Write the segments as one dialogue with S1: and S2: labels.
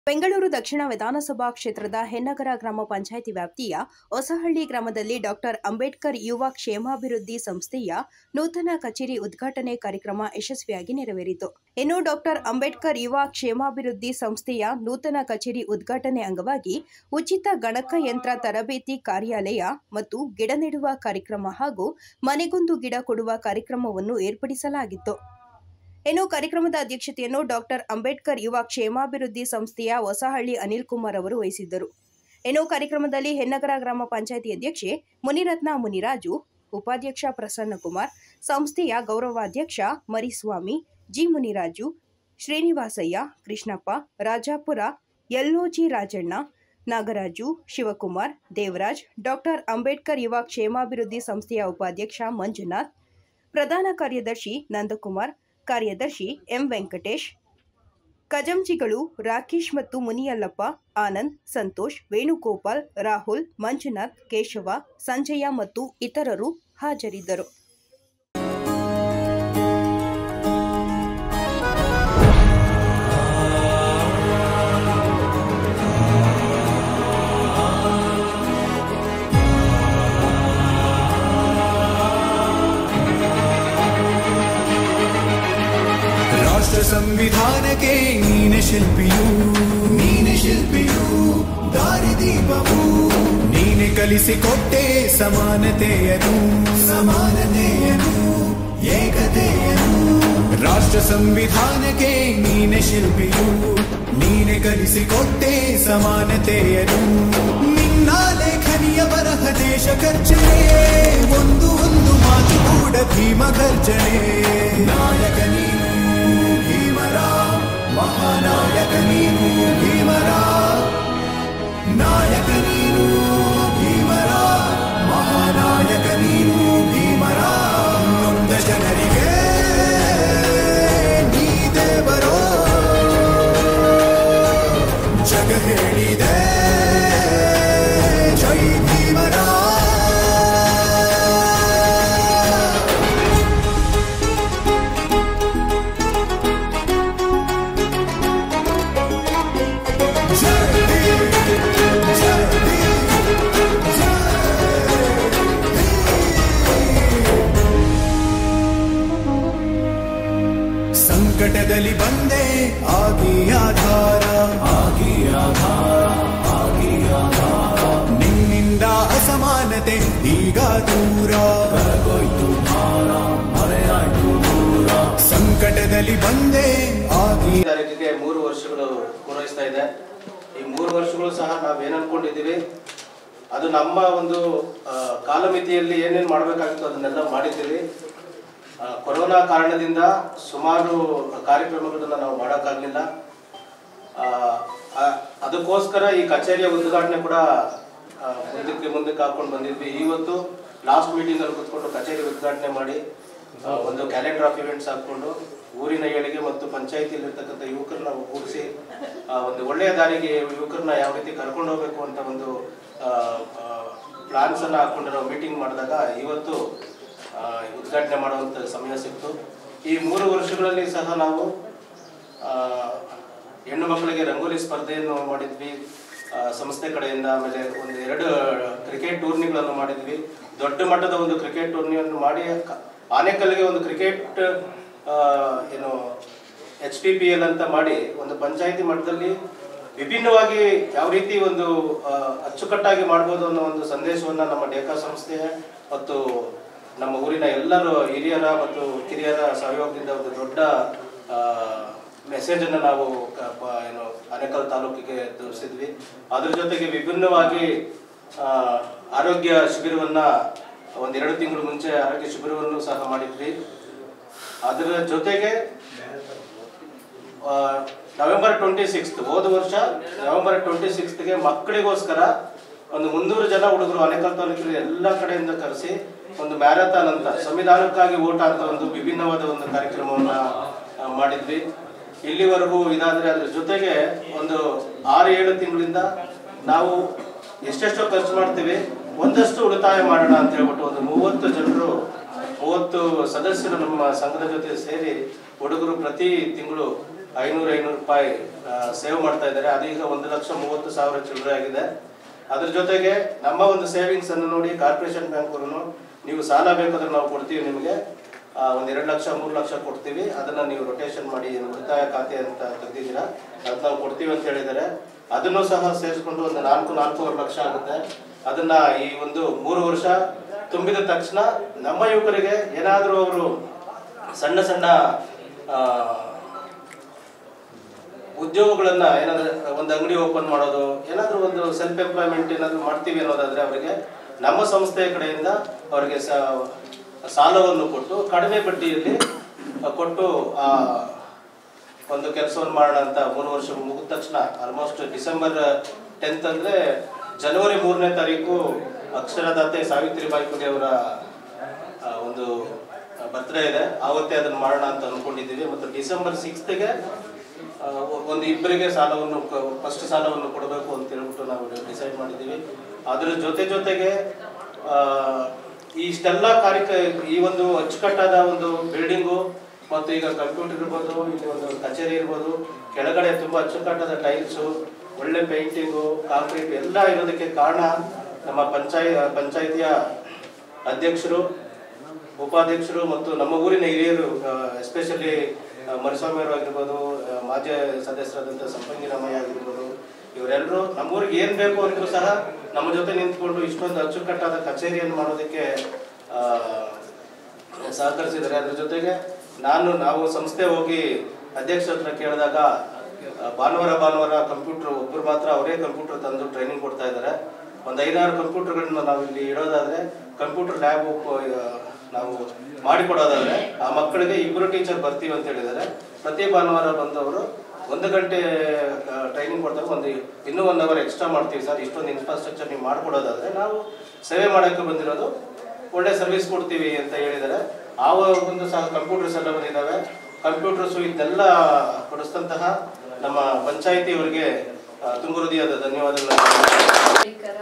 S1: ಬೆಂಗಳೂರು ದಕ್ಷಿಣ ವಿಧಾನಸಭಾ ಕ್ಷೇತ್ರದ ಹೆನ್ನಗರ ಗ್ರಾಮ ಪಂಚಾಯಿತಿ ವ್ಯಾಪ್ತಿಯ ಹೊಸಹಳ್ಳಿ ಗ್ರಾಮದಲ್ಲಿ ಡಾಕ್ಟರ್ ಅಂಬೇಡ್ಕರ್ ಯುವ ಕ್ಷೇಮಾಭಿವೃದ್ಧಿ ಸಂಸ್ಥೆಯ ನೂತನ ಕಚೇರಿ ಉದ್ಘಾಟನೆ ಕಾರ್ಯಕ್ರಮ ಯಶಸ್ವಿಯಾಗಿ ನೆರವೇರಿತು ಇನ್ನು ಡಾಕ್ಟರ್ ಅಂಬೇಡ್ಕರ್ ಯುವ ಕ್ಷೇಮಾಭಿವೃದ್ಧಿ ಸಂಸ್ಥೆಯ ನೂತನ ಕಚೇರಿ ಉದ್ಘಾಟನೆ ಅಂಗವಾಗಿ ಉಚಿತ ಗಣಕಯಂತ್ರ ತರಬೇತಿ ಕಾರ್ಯಾಲಯ ಮತ್ತು ಗಿಡ ನೆಡುವ ಕಾರ್ಯಕ್ರಮ ಹಾಗೂ ಮನೆಗೊಂದು ಗಿಡ ಕೊಡುವ ಕಾರ್ಯಕ್ರಮವನ್ನು ಏರ್ಪಡಿಸಲಾಗಿತ್ತು ಇನ್ನು ಕಾರ್ಯಕ್ರಮದ ಅಧ್ಯಕ್ಷತೆಯನ್ನು ಡಾಕ್ಟರ್ ಅಂಬೇಡ್ಕರ್ ಯುವ ಕ್ಷೇಮಾಭಿವೃದ್ಧಿ ಸಂಸ್ಥೆಯ ಹೊಸಹಳ್ಳಿ ಅನಿಲ್ ಕುಮಾರ್ ಅವರು ವಹಿಸಿದ್ದರು ಇನ್ನು ಕಾರ್ಯಕ್ರಮದಲ್ಲಿ ಹೆನ್ನಗರ ಗ್ರಾಮ ಪಂಚಾಯಿತಿ ಅಧ್ಯಕ್ಷೆ ಮುನಿರತ್ನ ಮುನಿರಾಜು ಉಪಾಧ್ಯಕ್ಷ ಪ್ರಸನ್ನಕುಮಾರ್ ಸಂಸ್ಥೆಯ ಗೌರವಾಧ್ಯಕ್ಷ ಮರಿಸ್ವಾಮಿ ಜಿ ಮುನಿರಾಜು ಶ್ರೀನಿವಾಸಯ್ಯ ಕೃಷ್ಣಪ್ಪ ರಾಜಾಪುರ ಯಲ್ಲೋಜಿ ರಾಜಣ್ಣ ನಾಗರಾಜು ಶಿವಕುಮಾರ್ ದೇವರಾಜ್ ಡಾಕ್ಟರ್ ಅಂಬೇಡ್ಕರ್ ಯುವ ಕ್ಷೇಮಾಭಿವೃದ್ಧಿ ಸಂಸ್ಥೆಯ ಉಪಾಧ್ಯಕ್ಷ ಮಂಜುನಾಥ್ ಪ್ರಧಾನ ಕಾರ್ಯದರ್ಶಿ ನಂದಕುಮಾರ್ ಕಾರ್ಯದರ್ಶಿ ಎಂ ವೆಂಕಟೇಶ್ ಕಜಂಜಿಗಳು ರಾಕೇಶ್ ಮತ್ತು ಮುನಿಯಲ್ಲಪ್ಪ ಆನಂದ್ ಸಂತೋಷ್ ವೇಣುಗೋಪಾಲ್ ರಾಹುಲ್ ಮಂಜುನಾಥ್ ಕೇಶವ ಸಂಜಯ ಮತ್ತು ಇತರರು ಹಾಜರಿದ್ದರು
S2: ರಾಷ್ಟ್ರ ಸಂವಿಧಾನಕ್ಕೆ ನೀನೆ ಶಿಲ್ಪಿಯು ನೀನೆ ಶಿಲ್ಪಿಯು ದಾರಿದೀಪವು ನೀನೆ ಕಲಿಸಿಕೊಟ್ಟೆ ಸಮಾನತೆಯನು ಸಮಾನತೆಯನು ಏಕತೆಯನು ರಾಷ್ಟ್ರ ಸಂವಿಧಾನಕ್ಕೆ ನೀನೆ ಶಿಲ್ಪಿಯು ನೀನೆ ಕಲಿಸಿಕೊಟ್ಟೆ ಸಮಾನತೆಯನು ನಿನ್ನ ಲೇಖನಿಯ ಬರಹ ದೇಶ ಖರ್ಚನೆ ಒಂದು ಒಂದು ಮಾತು ಕೂಡ ಭೀಮ ಗರ್ಜನೆ ನಾಯಕ ನೀನು ಭೀಮರ ಮಹಾನಾಯಕ ನೀನು ಭೀಮರ ನಾಯಕ ನೀನು ಭೀಮರ ಮಹಾನಾಯಕ ನೀನು ಭೀಮರ ನೊಂದ ಜನರಿಗೆ ನೀ ದೇವರೋ ಜಗ ಹೇಳಿದೆ ಜೈ ಭೀಮರ ಜೈ ಭೀಮ್, ಜೈ ಭೀಮ್, ಜೈ ಸಂಕಟದಲ್ಲಿ ಬಂದೆ ಆಗಿ ಆಧಾರ ಆಗಿ ಆಧಾರ ಆಗಿ ಆಧಾರ ನಿನ್ನಿಂದ ಅಸಮಾನತೆ ಈಗ ದೂರ ಕರಗೋಯ್ತು ಭಾರ ಮರೆಯಾಯ್ತು ದೂರ ಸಂಕಟದಲ್ಲಿ ಬಂದೆ ಆಗಿ
S3: ಈ ತಾರೀಕಿಗೆ ಮೂರು ವರ್ಷಗಳು ಪೂರೈಸ್ತಾ ಇದೆ ಈ ಮೂರು ವರ್ಷಗಳು ಸಹ ನಾವೇನ್ ಅನ್ಕೊಂಡಿದ್ದೀವಿ ಅದು ನಮ್ಮ ಒಂದು ಆ, ಕಾಲಮಿತಿಯಲ್ಲಿ ಏನೇನು ಮಾಡಬೇಕಾಗಿತ್ತು ಅದನ್ನೆಲ್ಲ ಮಾಡಿದ್ದೀವಿ ಆ, ಕೊರೋನಾ ಕಾರಣದಿಂದ ಸುಮಾರು ಕಾರ್ಯಕ್ರಮಗಳನ್ನ ನಾವು ಮಾಡೋಕ್ಕಾಗಲಿಲ್ಲ ಆ, ಆ, ಅದಕ್ಕೋಸ್ಕರ ಈ ಕಚೇರಿಯ ಉದ್ಘಾಟನೆ ಕೂಡ ಆ, ಮುಂದಕ್ಕೆ ಮುಂದಕ್ಕೆ ಹಾಕೊಂಡು ಬಂದಿದ್ವಿ ಇವತ್ತು ಲಾಸ್ಟ್ ಮೀಟಿಂಗ್ ಅಲ್ಲಿ ಕೂತ್ಕೊಂಡು ಕಚೇರಿ ಉದ್ಘಾಟನೆ ಮಾಡಿ ಆ, ಒಂದು ಕ್ಯಾಲೆಂಡರ್ ಆಫ್ ಇವೆಂಟ್ಸ್ ಹಾಕೊಂಡು ಊರಿನ ಏಳಿಗೆ ಮತ್ತು ಪಂಚಾಯತಿಯಲ್ಲಿರ್ತಕ್ಕಂಥ ಯುವಕರನ್ನ ಒಗ್ಗೂಡಿಸಿ ಆ, ಒಂದು ಒಳ್ಳೆಯ ದಾರಿಗೆ ಯುವಕರನ್ನ ಯಾವ ರೀತಿ ಕರ್ಕೊಂಡು ಹೋಗ್ಬೇಕು ಅಂತ ಒಂದು ಪ್ಲಾನ್ಸ್ ಅನ್ನ ಹಾಕೊಂಡು ನಾವು ಮೀಟಿಂಗ್ ಮಾಡಿದಾಗ ಇವತ್ತು ಆ, ಉದ್ಘಾಟನೆ ಮಾಡುವಂತ ಸಮಯ ಸಿಕ್ತು ಈ ಮೂರು ವರ್ಷಗಳಲ್ಲಿ ಸಹ ನಾವು ಆ, ಹೆಣ್ಣು ಮಕ್ಕಳಿಗೆ ರಂಗೋಲಿ ಸ್ಪರ್ಧೆಯನ್ನು ಮಾಡಿದ್ವಿ ಆ, ಸಂಸ್ಥೆ ಕಡೆಯಿಂದ ಆಮೇಲೆ ಒಂದು ಎರಡು ಕ್ರಿಕೆಟ್ ಟೂರ್ನಿಗಳನ್ನು ಮಾಡಿದ್ವಿ ದೊಡ್ಡ ಮಟ್ಟದ ಒಂದು ಕ್ರಿಕೆಟ್ ಟೂರ್ನಿಯನ್ನು ಮಾಡಿ ಕ- ಆನೇಕಲ್ಗೆ ಒಂದು ಕ್ರಿಕೆಟ್ ಆ, ಏನು ಎಚ್ ಪಿ ಪಿ ಎಲ್ ಅಂತ ಮಾಡಿ ಒಂದು ಪಂಚಾಯತಿ ಮಟ್ಟದಲ್ಲಿ ವಿಭಿನ್ನವಾಗಿ ಯಾವ ರೀತಿ ಒಂದು ಆ, ಅಚ್ಚುಕಟ್ಟಾಗಿ ಮಾಡ್ಬೋದು ಅನ್ನೋ ಒಂದು ಸಂದೇಶವನ್ನ ನಮ್ಮ ಡೇಕಾ ಸಂಸ್ಥೆ ಮತ್ತು ನಮ್ಮ ಊರಿನ ಎಲ್ಲರೂ ಹಿರಿಯರ ಮತ್ತು ಕಿರಿಯರ ಸಹಯೋಗದಿಂದ ಒಂದು ದೊಡ್ಡ ಮೆಸೇಜ್ ಅನ್ನು ನಾವು ಕ- ಪ- ಏನು ಆನೇಕಲ್ ತಾಲೂಕಿಗೆ ತೋರಿಸಿದ್ವಿ ಅದ್ರ ಜೊತೆಗೆ ವಿಭಿನ್ನವಾಗಿ ಆ, ಆರೋಗ್ಯ ಶಿಬಿರವನ್ನ ಒಂದೆರಡು ತಿಂಗಳು ಮುಂಚೆ ಆರೋಗ್ಯ ಶಿಬಿರವನ್ನು ಸಹ ಮಾಡಿದ್ವಿ ಅದರ ಜೊತೆಗೆ ಆ, ನವೆಂಬರ್ ಟ್ವೆಂಟಿ ಸಿಕ್ಸ್ತ್ ಹೋದ ವರ್ಷ ನವೆಂಬರ್ ಟ್ವೆಂಟಿ ಸಿಕ್ಸ್ತ್ಗೆ ಮಕ್ಕಳಿಗೋಸ್ಕರ ಒಂದು ಮುನ್ನೂರು ಜನ ಹುಡುಗರು ಅನೇಕಲ್ ತಾಲೂಕಿನ ಎಲ್ಲ ಕಡೆಯಿಂದ ಕರೆಸಿ ಒಂದು ಮ್ಯಾರಥಾನ್ ಅಂತ ಸಂವಿಧಾನಕ್ಕಾಗಿ ಓಟ್ ಅಂತ ಒಂದು ವಿಭಿನ್ನವಾದ ಒಂದು ಕಾರ್ಯಕ್ರಮವನ್ನ ಆ, ಮಾಡಿದ್ವಿ ಇಲ್ಲಿವರೆಗೂ ಇದಾದ್ರೆ ಅದ್ರ ಜೊತೆಗೆ ಒಂದು ಆರು ಏಳು ತಿಂಗಳಿಂದ ನಾವು ಎಷ್ಟೆಷ್ಟೋ ಖರ್ಚು ಮಾಡ್ತೀವಿ ಒಂದಷ್ಟು ಉಳಿತಾಯ ಮಾಡೋಣ ಅಂತ ಹೇಳ್ಬಿಟ್ಟು ಒಂದು ಮೂವತ್ತು ಜನರು ಮೂವತ್ತು ಸದಸ್ಯರು ನಮ್ಮ ಸಂಘದ ಜೊತೆ ಸೇರಿ ಹುಡುಗರು ಪ್ರತಿ ತಿಂಗಳು ಐನೂರು ಐನೂರು ರೂಪಾಯಿ ಸೇವ್ ಮಾಡ್ತಾ ಇದ್ದಾರೆ ಅದೀಗ ಒಂದು ಲಕ್ಷ ಮೂವತ್ತು ಸಾವಿರ ಚಿಲ್ಲರೆ ಆಗಿದೆ ಅದ್ರ ಜೊತೆಗೆ ನಮ್ಮ ಒಂದು ಸೇವಿಂಗ್ಸ್ ಅನ್ನು ನೋಡಿ ಕಾರ್ಪೊರೇಷನ್ ಬ್ಯಾಂಕ್ ಅವರು ನೀವು ಸಾಲ ಬೇಕಾದ್ರೆ ನಾವು ಕೊಡ್ತೀವಿ ನಿಮಗೆ ಆ, ಒಂದ್ ಎರಡು ಲಕ್ಷ ಮೂರು ಲಕ್ಷ ಕೊಡ್ತೀವಿ ಅದನ್ನ ನೀವು ರೊಟೇಷನ್ ಮಾಡಿ ಏನು ಉಳಿತಾಯ ಖಾತೆ ಅಂತ ತೆಗ್ದಿದ್ದೀರಾ ಅದ್ ನಾವು ಕೊಡ್ತೀವಿ ಅಂತ ಹೇಳಿದ್ದಾರೆ ಅದನ್ನು ಸಹ ಸೇರಿಸ್ಕೊಂಡು ಒಂದು ನಾಲ್ಕು ನಾಲ್ಕೂವರೆ ಲಕ್ಷ ಆಗುತ್ತೆ ಅದನ್ನ ಈ ಒಂದು ಮೂರು ವರ್ಷ ತುಂಬಿದ ತಕ್ಷಣ ನಮ್ಮ ಯುವಕರಿಗೆ ಏನಾದರೂ ಅವರು ಸಣ್ಣ ಸಣ್ಣ ಆ, ಉದ್ಯೋಗಗಳನ್ನ ಏನಾದ್ರೆ ಒಂದು ಅಂಗಡಿ ಓಪನ್ ಮಾಡೋದು ಏನಾದ್ರೂ ಒಂದು ಸೆಲ್ಫ್ ಎಂಪ್ಲಾಯ್ಮೆಂಟ್ ಏನಾದ್ರು ಮಾಡ್ತೀವಿ ಅನ್ನೋದಾದ್ರೆ ಅವರಿಗೆ ನಮ್ಮ ಸಂಸ್ಥೆಯ ಕಡೆಯಿಂದ ಅವರಿಗೆ ಸ- ಸಾಲವನ್ನು ಕೊಟ್ಟು ಕಡಿಮೆ ಬಡ್ಡಿಯಲ್ಲಿ ಆ, ಕೊಟ್ಟು ಆ ಒಂದು ಕೆಲಸವನ್ನು ಮಾಡೋಣ ಅಂತ ಮೂರು ವರ್ಷ ಮುಗಿದ ತಕ್ಷಣ ಆಲ್ಮೋಸ್ಟ್ ಡಿಸೆಂಬರ್ ಟೆಂತ್ ಅಂದ್ರೆ ಜನವರಿ ಮೂರನೇ ತಾರೀಕು ಅಕ್ಷರದಾತೆ ಸಾವಿತ್ರಿಬಾಯಿ ಫುಲೆ ಅವರ ಆ, ಒಂದು ಬರ್ತ್ಡೇ ಇದೆ ಆವತ್ತೇ ಅದನ್ನ ಮಾಡೋಣ ಅಂತ ಅನ್ಕೊಂಡಿದ್ದೀವಿ ಮತ್ತು ಡಿಸೆಂಬರ್ ಸಿಕ್ಸ್ತ್ಗೆ ಒಂದು ಇಬ್ಬರಿಗೆ ಸಾಲವನ್ನು ಫಸ್ಟ್ ಸಾಲವನ್ನು ಕೊಡಬೇಕು ಅಂತ ಹೇಳ್ಬಿಟ್ಟು ನಾವು ಡಿಸೈಡ್ ಮಾಡಿದ್ದೀವಿ ಅದರ ಜೊತೆ ಜೊತೆಗೆ ಆ, ಇಷ್ಟೆಲ್ಲ ಕಾರ್ಯಕ ಈ ಒಂದು ಅಚ್ಚುಕಟ್ಟಾದ ಒಂದು ಬಿಲ್ಡಿಂಗು ಮತ್ತು ಈಗ ಕಂಪ್ಯೂಟರ್ ಇರ್ಬೋದು ಇಲ್ಲಿ ಒಂದು ಕಚೇರಿ ಇರ್ಬೋದು ಕೆಳಗಡೆ ತುಂಬಾ ಅಚ್ಚುಕಟ್ಟಾದ ಟೈಲ್ಸು ಒಳ್ಳೆ ಪೇಂಟಿಂಗು ಕಾಂಕ್ರೀಟ್ ಎಲ್ಲ ಇರೋದಕ್ಕೆ ಕಾರಣ ನಮ್ಮ ಪಂಚಾಯ ಪಂಚಾಯಿತಿಯ ಅಧ್ಯಕ್ಷರು ಉಪಾಧ್ಯಕ್ಷರು ಮತ್ತು ನಮ್ಮ ಊರಿನ ಹಿರಿಯರು ಎಸ್ಪೆಷಲಿ ಮರಿಸ್ವಾಮಿ ಅವರು ಆಗಿರ್ಬೋದು ಆ, ಮಾಜಿ ಸದಸ್ಯರಾದಂಥ ಸಂಪಂಗಿ ರಾಮಯ್ಯ ಆಗಿರ್ಬೋದು ಇವರೆಲ್ಲರೂ ನಮ್ಮೂರಿಗೆ ಏನ್ ಬೇಕು ಅಂದ್ರೂ ಸಹ ನಮ್ಮ ಜೊತೆ ನಿಂತ್ಕೊಂಡು ಇಷ್ಟೊಂದು ಅಚ್ಚುಕಟ್ಟಾದ ಕಚೇರಿಯನ್ನು ಮಾಡೋದಕ್ಕೆ ಆ, ಸಹಕರಿಸಿದ್ದಾರೆ ಅದ್ರ ಜೊತೆಗೆ ನಾನು ನಾವು ಸಂಸ್ಥೆ ಹೋಗಿ ಅಧ್ಯಕ್ಷ ಹತ್ರ ಕೇಳಿದಾಗ ಆ, ಭಾನುವಾರ ಭಾನುವಾರ ಕಂಪ್ಯೂಟರ್ ಒಬ್ರು ಮಾತ್ರ ಅವರೇ ಕಂಪ್ಯೂಟರ್ ತಂದು ಟ್ರೈನಿಂಗ್ ಕೊಡ್ತಾ ಇದ್ದಾರೆ ಒಂದು ಐದಾರು ಕಂಪ್ಯೂಟರ್ಗಳನ್ನ ನಾವು ಇಲ್ಲಿ ಇಡೋದಾದ್ರೆ ಕಂಪ್ಯೂಟರ್ ಲ್ಯಾಬ್ ನಾವು ಮಾಡಿಕೊಡೋದಾದ್ರೆ ಆ ಮಕ್ಕಳಿಗೆ ಇಬ್ಬರು ಟೀಚರ್ ಬರ್ತೀವಿ ಅಂತ ಹೇಳಿದ್ದಾರೆ ಪ್ರತಿ ಭಾನುವಾರ ಬಂದವರು ಒಂದು ಗಂಟೆ ಟ್ರೈನಿಂಗ್ ಕೊಡ್ತಾರೆ ಒಂದು ಇನ್ನೂ ಒನ್ ಅವರ್ ಎಕ್ಸ್ಟ್ರಾ ಮಾಡ್ತೀವಿ ಸರ್ ಇಷ್ಟೊಂದು ಇನ್ಫ್ರಾಸ್ಟ್ರಕ್ಚರ್ ನೀವು ಮಾಡ್ಕೊಡೋದಾದ್ರೆ ನಾವು ಸೇವೆ ಮಾಡೋಕ್ಕೆ ಬಂದಿರೋದು ಒಳ್ಳೆ ಸರ್ವಿಸ್ ಕೊಡ್ತೀವಿ ಅಂತ ಹೇಳಿದ್ದಾರೆ ಆ ಒಂದು ಸಹ ಕಂಪ್ಯೂಟರ್ಸ್ ಎಲ್ಲ ಬಂದಿದ್ದಾವೆ ಕಂಪ್ಯೂಟರ್ಸು ಇದನ್ನೆಲ್ಲ ಕೊಡಿಸಿದಂತಹ ನಮ್ಮ ಪಂಚಾಯಿತಿಯವರಿಗೆ ಆ, ತುಂಬ ಹೃದಯದ ಧನ್ಯವಾದಗಳನ್ನು
S4: ನಾಗರಿಕರ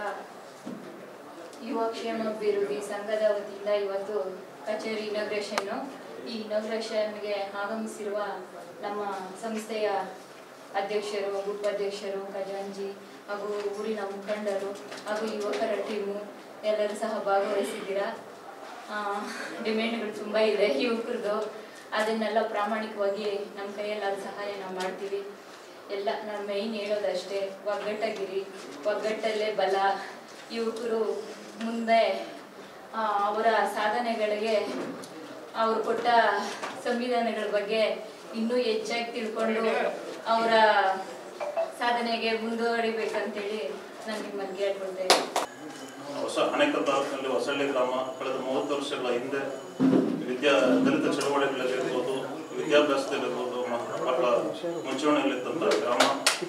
S4: ಯುವ ಕ್ಷೇಮ ಅಭಿವೃದ್ಧಿ ಸಂಘದ ವತಿಯಿಂದ ಇವತ್ತು ಕಚೇರಿ ಇನಾಗ್ರೇಷನ್ ಈ ಇನಾಗ್ರೇಷನ್ಗೆ ಆಗಮಿಸಿರುವ ನಮ್ಮ ಸಂಸ್ಥೆಯ ಅಧ್ಯಕ್ಷರು ಉಪಾಧ್ಯಕ್ಷರು ಖಜಾಂಜಿ ಹಾಗೂ ಊರಿನ ಮುಖಂಡರು ಹಾಗೂ ಯುವಕರ ಟೀಮು ಎಲ್ಲರೂ ಸಹ ಭಾಗವಹಿಸಿದ್ದೀರಾ ಡಿಮ್ಯಾಂಡ್ಗಳು ತುಂಬ ಇದೆ ಯುವಕರದು ಅದನ್ನೆಲ್ಲ ಪ್ರಾಮಾಣಿಕವಾಗಿ ನಮ್ಮ ಕೈಯಲ್ಲಾದ ಸಹಾಯ ನಾವು ಮಾಡ್ತೀವಿ ಎಲ್ಲ ನಾನು ಮೈನ್ ಹೇಳೋದಷ್ಟೇ ಒಗ್ಗಟ್ಟಾಗಿರಿ ಒಗ್ಗಟ್ಟಲ್ಲೇ ಬಲ ಯುವಕರು ಮುಂದೆ ಆ, ಅವರ ಸಾಧನೆಗಳಿಗೆ ಅವರು ಕೊಟ್ಟ ಸಂವಿಧಾನಗಳ ಬಗ್ಗೆ ಇನ್ನೂ ಹೆಚ್ಚಾಗಿ ತಿಳ್ಕೊಂಡು ಅವರ ಸಾಧನೆಗೆ ಮುಂದುವರಿಬೇಕಂತೇಳಿ ನಾನು ನಿಮ್ಮಲ್ಲಿ ಕೇಳ್ಕೊಳ್ತೇನೆ
S5: ಹೊಸ ಅಣೆಕಲ್ ತಾಲೂಕಿನಲ್ಲಿ ಹೊಸಳ್ಳಿ ಗ್ರಾಮ ಕಳೆದ ಮೂವತ್ತು ವರ್ಷಗಳ ಹಿಂದೆ ವಿದ್ಯಾ ದಲಿತ ಚಳವಳಿಗಳಲ್ಲಿರ್ಬೋದು ವಿದ್ಯಾಭ್ಯಾಸದಲ್ಲಿರ್ಬೋದು ಮ- ಬಹಳ ಮುಂಚೂಣಿಯಲ್ಲಿದ್ದಂಥ ಗ್ರಾಮ